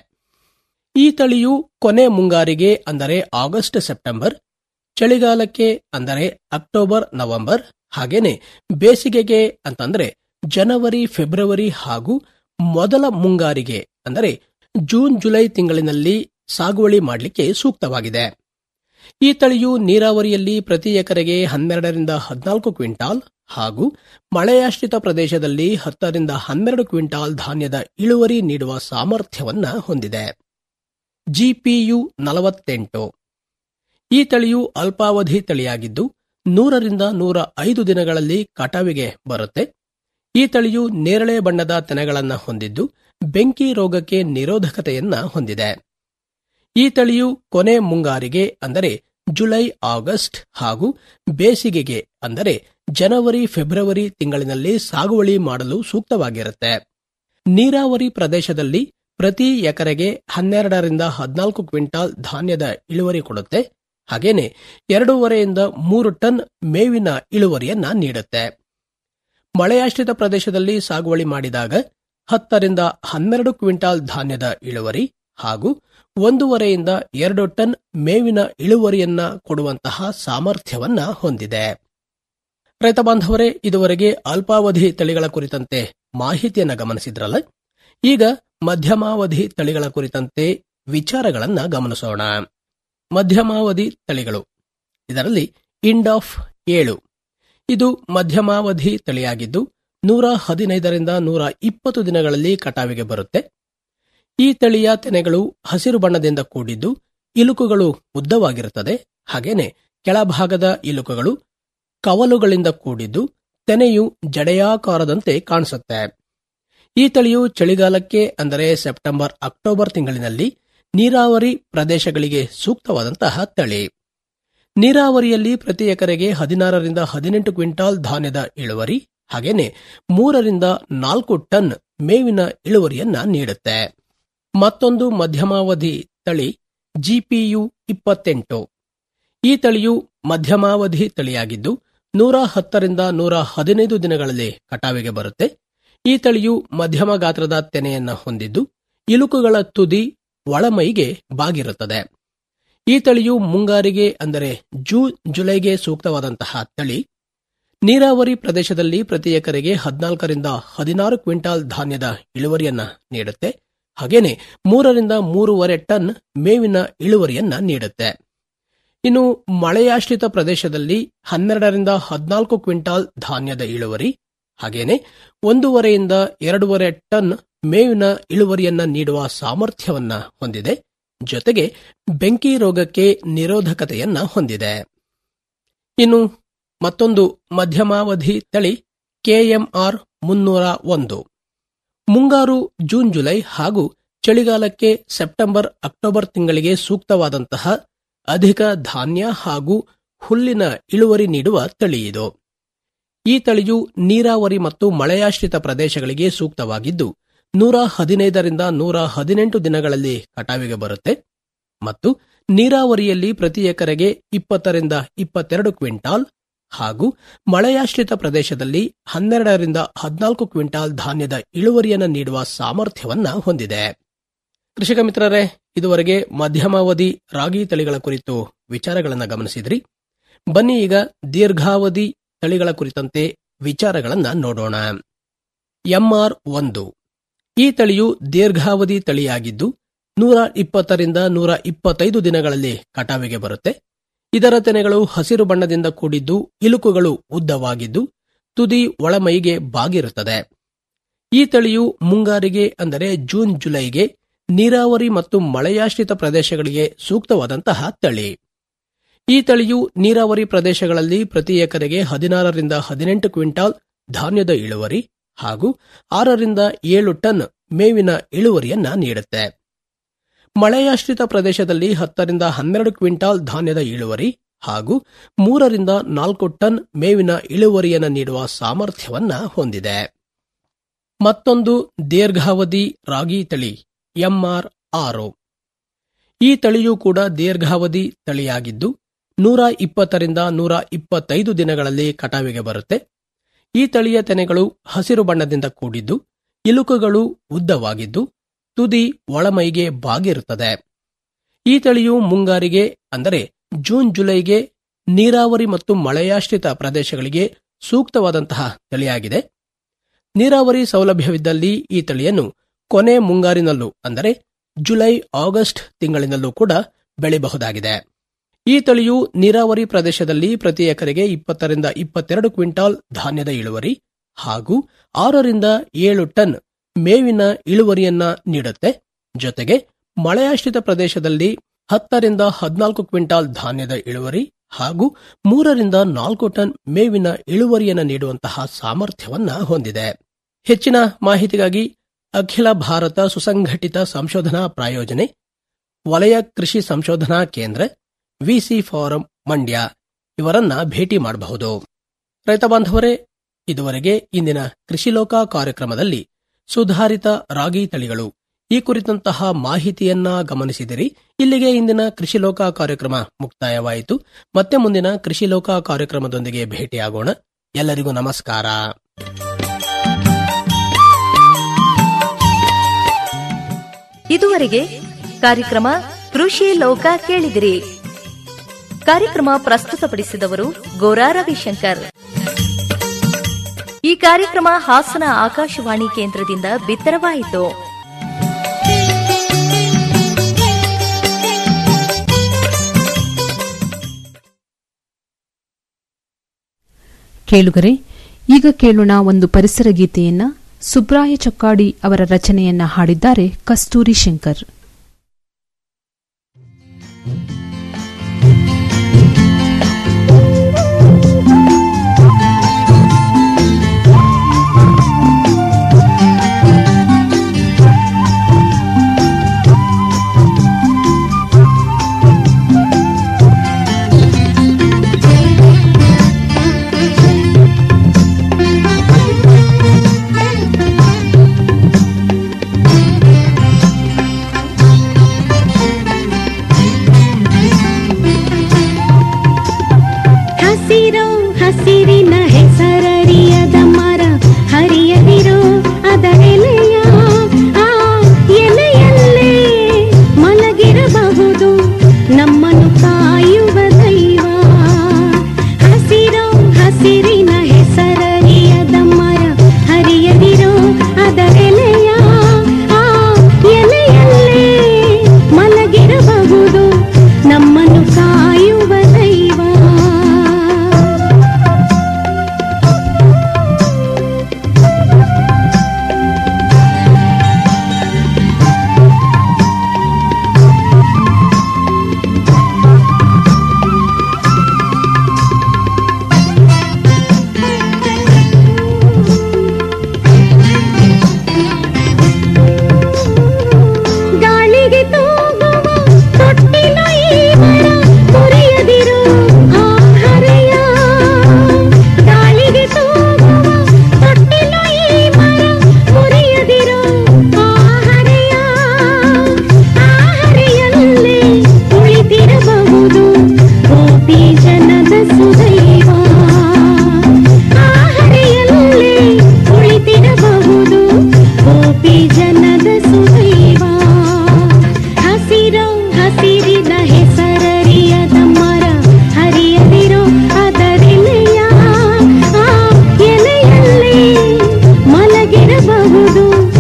ಈ ತಳಿಯು ಕೊನೆ ಮುಂಗಾರಿಗೆ ಅಂದರೆ ಆಗಸ್ಟ್ ಸೆಪ್ಟೆಂಬರ್ ಚಳಿಗಾಲಕ್ಕೆ ಅಂದರೆ ಅಕ್ಟೋಬರ್ ನವೆಂಬರ್ ಹಾಗೇನೆ ಬೇಸಿಗೆಗೆ ಅಂತಂದ್ರೆ ಜನವರಿ ಫೆಬ್ರವರಿ ಹಾಗೂ ಮೊದಲ ಮುಂಗಾರಿಗೆ ಅಂದರೆ ಜೂನ್ ಜುಲೈ ತಿಂಗಳಿನಲ್ಲಿ ಸಾಗುವಳಿ ಮಾಡಲಿಕ್ಕೆ ಸೂಕ್ತವಾಗಿದೆ ಈ ತಳಿಯು ನೀರಾವರಿಯಲ್ಲಿ ಪ್ರತಿ ಎಕರೆಗೆ ಹನ್ನೆರಡರಿಂದ ಹದಿನಾಲ್ಕು ಕ್ವಿಂಟಾಲ್ ಹಾಗೂ ಮಳೆಯಾಶ್ರಿತ ಪ್ರದೇಶದಲ್ಲಿ ಹತ್ತರಿಂದ ಹನ್ನೆರಡು ಕ್ವಿಂಟಾಲ್ ಧಾನ್ಯದ ಇಳುವರಿ ನೀಡುವ ಸಾಮರ್ಥ್ಯವನ್ನ ಹೊಂದಿದೆ ಜಿಪಿಯು ನಲವತ್ತೆಂಟು ಈ ತಳಿಯು ಅಲ್ಪಾವಧಿ ತಳಿಯಾಗಿದ್ದು ನೂರರಿಂದ ನೂರ ಐದು ದಿನಗಳಲ್ಲಿ ಕಟಾವಿಗೆ ಬರುತ್ತೆ ಈ ತಳಿಯು ನೇರಳೆ ಬಣ್ಣದ ತೆನೆಗಳನ್ನು ಹೊಂದಿದ್ದು ಬೆಂಕಿ ರೋಗಕ್ಕೆ ನಿರೋಧಕತೆಯನ್ನ ಹೊಂದಿದೆ ಈ ತಳಿಯು ಕೊನೆ ಮುಂಗಾರಿಗೆ ಅಂದರೆ ಜುಲೈ ಆಗಸ್ಟ್ ಹಾಗೂ ಬೇಸಿಗೆಗೆ ಅಂದರೆ ಜನವರಿ ಫೆಬ್ರವರಿ ತಿಂಗಳಿನಲ್ಲಿ ಸಾಗುವಳಿ ಮಾಡಲು ಸೂಕ್ತವಾಗಿರುತ್ತೆ ನೀರಾವರಿ ಪ್ರದೇಶದಲ್ಲಿ ಪ್ರತಿ ಎಕರೆಗೆ ಹನ್ನೆರಡರಿಂದ ಹದಿನಾಲ್ಕು ಕ್ವಿಂಟಾಲ್ ಧಾನ್ಯದ ಇಳುವರಿ ಕೊಡುತ್ತೆ ಹಾಗೇನೆ ಎರಡೂವರೆಯಿಂದ ಮೂರು ಟನ್ ಮೇವಿನ ಇಳುವರಿಯನ್ನ ನೀಡುತ್ತೆ ಮಳೆಯಾಶ್ರಿತ ಪ್ರದೇಶದಲ್ಲಿ ಸಾಗುವಳಿ ಮಾಡಿದಾಗ ಹತ್ತರಿಂದ ಹನ್ನೆರಡು ಕ್ವಿಂಟಾಲ್ ಧಾನ್ಯದ ಇಳುವರಿ ಹಾಗೂ ಒಂದೂವರೆಯಿಂದ ಎರಡು ಟನ್ ಮೇವಿನ ಇಳುವರಿಯನ್ನ ಕೊಡುವಂತಹ ಸಾಮರ್ಥ್ಯವನ್ನ ಹೊಂದಿದೆ ರೈತ ಬಾಂಧವರೇ ಇದುವರೆಗೆ ಅಲ್ಪಾವಧಿ ತಳಿಗಳ ಕುರಿತಂತೆ ಮಾಹಿತಿಯನ್ನ ಗಮನಿಸಿದ್ರಲ್ಲ ಈಗ ಮಧ್ಯಮಾವಧಿ ತಳಿಗಳ ಕುರಿತಂತೆ ವಿಚಾರಗಳನ್ನ ಗಮನಿಸೋಣ ಮಧ್ಯಮಾವಧಿ ತಳಿಗಳು ಇದರಲ್ಲಿ ಇಂಡಾಫ್ ಏಳು ಇದು ಮಧ್ಯಮಾವಧಿ ತಳಿಯಾಗಿದ್ದು ನೂರ ಹದಿನೈದರಿಂದ ನೂರ ಇಪ್ಪತ್ತು ದಿನಗಳಲ್ಲಿ ಕಟಾವಿಗೆ ಬರುತ್ತೆ ಈ ತಳಿಯ ತೆನೆಗಳು ಹಸಿರು ಬಣ್ಣದಿಂದ ಕೂಡಿದ್ದು ಇಲುಕುಗಳು ಉದ್ದವಾಗಿರುತ್ತದೆ ಹಾಗೇನೆ ಕೆಳಭಾಗದ ಇಲುಕುಗಳು ಕವಲುಗಳಿಂದ ಕೂಡಿದ್ದು ತೆನೆಯು ಜಡೆಯಾಕಾರದಂತೆ ಕಾಣಿಸುತ್ತೆ ಈ ತಳಿಯು ಚಳಿಗಾಲಕ್ಕೆ ಅಂದರೆ ಸೆಪ್ಟೆಂಬರ್ ಅಕ್ಟೋಬರ್ ತಿಂಗಳಿನಲ್ಲಿ ನೀರಾವರಿ ಪ್ರದೇಶಗಳಿಗೆ ಸೂಕ್ತವಾದಂತಹ ತಳಿ ನೀರಾವರಿಯಲ್ಲಿ ಪ್ರತಿ ಎಕರೆಗೆ ಹದಿನಾರರಿಂದ ಹದಿನೆಂಟು ಕ್ವಿಂಟಾಲ್ ಧಾನ್ಯದ ಇಳುವರಿ ಹಾಗೇನೆ ಮೂರರಿಂದ ನಾಲ್ಕು ಟನ್ ಮೇವಿನ ಇಳುವರಿಯನ್ನ ನೀಡುತ್ತೆ ಮತ್ತೊಂದು ಮಧ್ಯಮಾವಧಿ ತಳಿ ಜಿಪಿಯು ಇಪ್ಪತ್ತೆಂಟು ಈ ತಳಿಯು ಮಧ್ಯಮಾವಧಿ ತಳಿಯಾಗಿದ್ದು ನೂರ ಹತ್ತರಿಂದ ನೂರ ಹದಿನೈದು ದಿನಗಳಲ್ಲಿ ಕಟಾವಿಗೆ ಬರುತ್ತೆ ಈ ತಳಿಯು ಮಧ್ಯಮ ಗಾತ್ರದ ತೆನೆಯನ್ನ ಹೊಂದಿದ್ದು ಇಲುಕುಗಳ ತುದಿ ಒಳಮೈಗೆ ಬಾಗಿರುತ್ತದೆ ಈ ತಳಿಯು ಮುಂಗಾರಿಗೆ ಅಂದರೆ ಜೂನ್ ಜುಲೈಗೆ ಸೂಕ್ತವಾದಂತಹ ತಳಿ ನೀರಾವರಿ ಪ್ರದೇಶದಲ್ಲಿ ಪ್ರತಿ ಎಕರೆಗೆ ಹದಿನಾಲ್ಕರಿಂದ ಹದಿನಾರು ಕ್ವಿಂಟಾಲ್ ಧಾನ್ಯದ ಇಳುವರಿಯನ್ನ ನೀಡುತ್ತೆ ಹಾಗೇನೆ ಮೂರರಿಂದ ಮೂರುವರೆ ಟನ್ ಮೇವಿನ ಇಳುವರಿಯನ್ನ ನೀಡುತ್ತೆ ಇನ್ನು ಮಳೆಯಾಶ್ರಿತ ಪ್ರದೇಶದಲ್ಲಿ ಹನ್ನೆರಡರಿಂದ ಹದಿನಾಲ್ಕು ಕ್ವಿಂಟಾಲ್ ಧಾನ್ಯದ ಇಳುವರಿ ಹಾಗೇನೆ ಒಂದೂವರೆಯಿಂದ ಎರಡೂವರೆ ಟನ್ ಮೇವಿನ ಇಳುವರಿಯನ್ನ ನೀಡುವ ಸಾಮರ್ಥ್ಯವನ್ನ ಹೊಂದಿದೆ ಜೊತೆಗೆ ಬೆಂಕಿ ರೋಗಕ್ಕೆ ನಿರೋಧಕತೆಯನ್ನ ಹೊಂದಿದೆ ಇನ್ನು ಮತ್ತೊಂದು ಮಧ್ಯಮಾವಧಿ ತಳಿ ಕೆಎಂಆರ್ ಮುನ್ನೂರ ಒಂದು ಮುಂಗಾರು ಜೂನ್ ಜುಲೈ ಹಾಗೂ ಚಳಿಗಾಲಕ್ಕೆ ಸೆಪ್ಟೆಂಬರ್ ಅಕ್ಟೋಬರ್ ತಿಂಗಳಿಗೆ ಸೂಕ್ತವಾದಂತಹ ಅಧಿಕ ಧಾನ್ಯ ಹಾಗೂ ಹುಲ್ಲಿನ ಇಳುವರಿ ನೀಡುವ ತಳಿ ಇದು ಈ ತಳಿಯು ನೀರಾವರಿ ಮತ್ತು ಮಳೆಯಾಶ್ರಿತ ಪ್ರದೇಶಗಳಿಗೆ ಸೂಕ್ತವಾಗಿದ್ದು ನೂರ ಹದಿನೈದರಿಂದ ನೂರ ಹದಿನೆಂಟು ದಿನಗಳಲ್ಲಿ ಕಟಾವಿಗೆ ಬರುತ್ತೆ ಮತ್ತು ನೀರಾವರಿಯಲ್ಲಿ ಪ್ರತಿ ಎಕರೆಗೆ ಇಪ್ಪತ್ತರಿಂದ ಇಪ್ಪತ್ತೆರಡು ಕ್ವಿಂಟಾಲ್ ಹಾಗೂ ಮಳೆಯಾಶ್ರಿತ ಪ್ರದೇಶದಲ್ಲಿ ಹನ್ನೆರಡರಿಂದ ಹದಿನಾಲ್ಕು ಕ್ವಿಂಟಾಲ್ ಧಾನ್ಯದ ಇಳುವರಿಯನ್ನು ನೀಡುವ ಸಾಮರ್ಥ್ಯವನ್ನ ಹೊಂದಿದೆ ಕೃಷಿಕ ಮಿತ್ರರೇ ಇದುವರೆಗೆ ಮಧ್ಯಮಾವಧಿ ರಾಗಿ ತಳಿಗಳ ಕುರಿತು ವಿಚಾರಗಳನ್ನು ಗಮನಿಸಿದ್ರಿ ಬನ್ನಿ ಈಗ ದೀರ್ಘಾವಧಿ ತಳಿಗಳ ಕುರಿತಂತೆ ವಿಚಾರಗಳನ್ನ ನೋಡೋಣ ಎಂಆರ್ ಒಂದು ಈ ತಳಿಯು ದೀರ್ಘಾವಧಿ ತಳಿಯಾಗಿದ್ದು ನೂರ ಇಪ್ಪತ್ತರಿಂದ ನೂರ ಇಪ್ಪತ್ತೈದು ದಿನಗಳಲ್ಲಿ ಕಟಾವಿಗೆ ಬರುತ್ತೆ ಇದರ ತೆನೆಗಳು ಹಸಿರು ಬಣ್ಣದಿಂದ ಕೂಡಿದ್ದು ಇಲುಕುಗಳು ಉದ್ದವಾಗಿದ್ದು ತುದಿ ಒಳಮೈಗೆ ಬಾಗಿರುತ್ತದೆ ಈ ತಳಿಯು ಮುಂಗಾರಿಗೆ ಅಂದರೆ ಜೂನ್ ಜುಲೈಗೆ ನೀರಾವರಿ ಮತ್ತು ಮಳೆಯಾಶ್ರಿತ ಪ್ರದೇಶಗಳಿಗೆ ಸೂಕ್ತವಾದಂತಹ ತಳಿ ಈ ತಳಿಯು ನೀರಾವರಿ ಪ್ರದೇಶಗಳಲ್ಲಿ ಪ್ರತಿ ಎಕರೆಗೆ ಹದಿನಾರರಿಂದ ಹದಿನೆಂಟು ಕ್ವಿಂಟಾಲ್ ಧಾನ್ಯದ ಇಳುವರಿ ಹಾಗೂ ಆರರಿಂದ ಏಳು ಟನ್ ಮೇವಿನ ಇಳುವರಿಯನ್ನ ನೀಡುತ್ತೆ ಮಳೆಯಾಶ್ರಿತ ಪ್ರದೇಶದಲ್ಲಿ ಹತ್ತರಿಂದ ಹನ್ನೆರಡು ಕ್ವಿಂಟಾಲ್ ಧಾನ್ಯದ ಇಳುವರಿ ಹಾಗೂ ಮೂರರಿಂದ ನಾಲ್ಕು ಟನ್ ಮೇವಿನ ಇಳುವರಿಯನ್ನು ನೀಡುವ ಸಾಮರ್ಥ್ಯವನ್ನ ಹೊಂದಿದೆ ಮತ್ತೊಂದು ದೀರ್ಘಾವಧಿ ರಾಗಿ ತಳಿ ಎಂಆರ್ ಆರು ಈ ತಳಿಯೂ ಕೂಡ ದೀರ್ಘಾವಧಿ ತಳಿಯಾಗಿದ್ದು ನೂರ ಇಪ್ಪತ್ತರಿಂದ ನೂರ ಇಪ್ಪತ್ತೈದು ದಿನಗಳಲ್ಲಿ ಕಟಾವಿಗೆ ಬರುತ್ತೆ ಈ ತಳಿಯ ತೆನೆಗಳು ಹಸಿರು ಬಣ್ಣದಿಂದ ಕೂಡಿದ್ದು ಇಲುಕುಗಳು ಉದ್ದವಾಗಿದ್ದು ತುದಿ ಒಳಮೈಗೆ ಬಾಗಿರುತ್ತದೆ ಈ ತಳಿಯು ಮುಂಗಾರಿಗೆ ಅಂದರೆ ಜೂನ್ ಜುಲೈಗೆ ನೀರಾವರಿ ಮತ್ತು ಮಳೆಯಾಶ್ರಿತ ಪ್ರದೇಶಗಳಿಗೆ ಸೂಕ್ತವಾದಂತಹ ತಳಿಯಾಗಿದೆ ನೀರಾವರಿ ಸೌಲಭ್ಯವಿದ್ದಲ್ಲಿ ಈ ತಳಿಯನ್ನು ಕೊನೆ ಮುಂಗಾರಿನಲ್ಲೂ ಅಂದರೆ ಜುಲೈ ಆಗಸ್ಟ್ ತಿಂಗಳಿನಲ್ಲೂ ಕೂಡ ಬೆಳೆಯಬಹುದಾಗಿದೆ ಈ ತಳಿಯು ನೀರಾವರಿ ಪ್ರದೇಶದಲ್ಲಿ ಪ್ರತಿ ಎಕರೆಗೆ ಇಪ್ಪತ್ತರಿಂದ ಇಪ್ಪತ್ತೆರಡು ಕ್ವಿಂಟಾಲ್ ಧಾನ್ಯದ ಇಳುವರಿ ಹಾಗೂ ಆರರಿಂದ ಏಳು ಟನ್ ಮೇವಿನ ಇಳುವರಿಯನ್ನ ನೀಡುತ್ತೆ ಜೊತೆಗೆ ಮಳೆಯಾಶ್ರಿತ ಪ್ರದೇಶದಲ್ಲಿ ಹತ್ತರಿಂದ ಹದಿನಾಲ್ಕು ಕ್ವಿಂಟಾಲ್ ಧಾನ್ಯದ ಇಳುವರಿ ಹಾಗೂ ಮೂರರಿಂದ ನಾಲ್ಕು ಟನ್ ಮೇವಿನ ಇಳುವರಿಯನ್ನು ನೀಡುವಂತಹ ಸಾಮರ್ಥ್ಯವನ್ನ ಹೊಂದಿದೆ ಹೆಚ್ಚಿನ ಮಾಹಿತಿಗಾಗಿ ಅಖಿಲ ಭಾರತ ಸುಸಂಘಟಿತ ಸಂಶೋಧನಾ ಪ್ರಾಯೋಜನೆ ವಲಯ ಕೃಷಿ ಸಂಶೋಧನಾ ಕೇಂದ್ರ ವಿಸಿ ಫಾರಂ ಮಂಡ್ಯ ಇವರನ್ನ ಭೇಟಿ ಮಾಡಬಹುದು ರೈತ ಬಾಂಧವರೇ ಇದುವರೆಗೆ ಇಂದಿನ ಕೃಷಿಲೋಕ ಕಾರ್ಯಕ್ರಮದಲ್ಲಿ ಸುಧಾರಿತ ರಾಗಿ ತಳಿಗಳು ಈ ಕುರಿತಂತಹ ಮಾಹಿತಿಯನ್ನ ಗಮನಿಸಿದಿರಿ ಇಲ್ಲಿಗೆ ಇಂದಿನ ಕೃಷಿಲೋಕ ಕಾರ್ಯಕ್ರಮ ಮುಕ್ತಾಯವಾಯಿತು ಮತ್ತೆ ಮುಂದಿನ ಕೃಷಿಲೋಕ ಕಾರ್ಯಕ್ರಮದೊಂದಿಗೆ ಭೇಟಿಯಾಗೋಣ ಎಲ್ಲರಿಗೂ ನಮಸ್ಕಾರ ಇದುವರೆಗೆ ಕಾರ್ಯಕ್ರಮ ಕೃಷಿ ಲೋಕ ಕೇಳಿದಿರಿ ಕಾರ್ಯಕ್ರಮ ಪ್ರಸ್ತುತಪಡಿಸಿದವರು ಗೋರಾ ರವಿಶಂಕರ್ ಈ ಕಾರ್ಯಕ್ರಮ ಹಾಸನ ಆಕಾಶವಾಣಿ ಕೇಂದ್ರದಿಂದ ಬಿತ್ತರವಾಯಿತು ಕೇಳುಗರೆ ಈಗ ಕೇಳೋಣ ಒಂದು ಪರಿಸರ ಗೀತೆಯನ್ನ ಸುಬ್ರಾಯ ಚೊಕ್ಕಾಡಿ ಅವರ ರಚನೆಯನ್ನ ಹಾಡಿದ್ದಾರೆ ಕಸ್ತೂರಿ ಶಂಕರ್ Thank you. ಮುರಿದು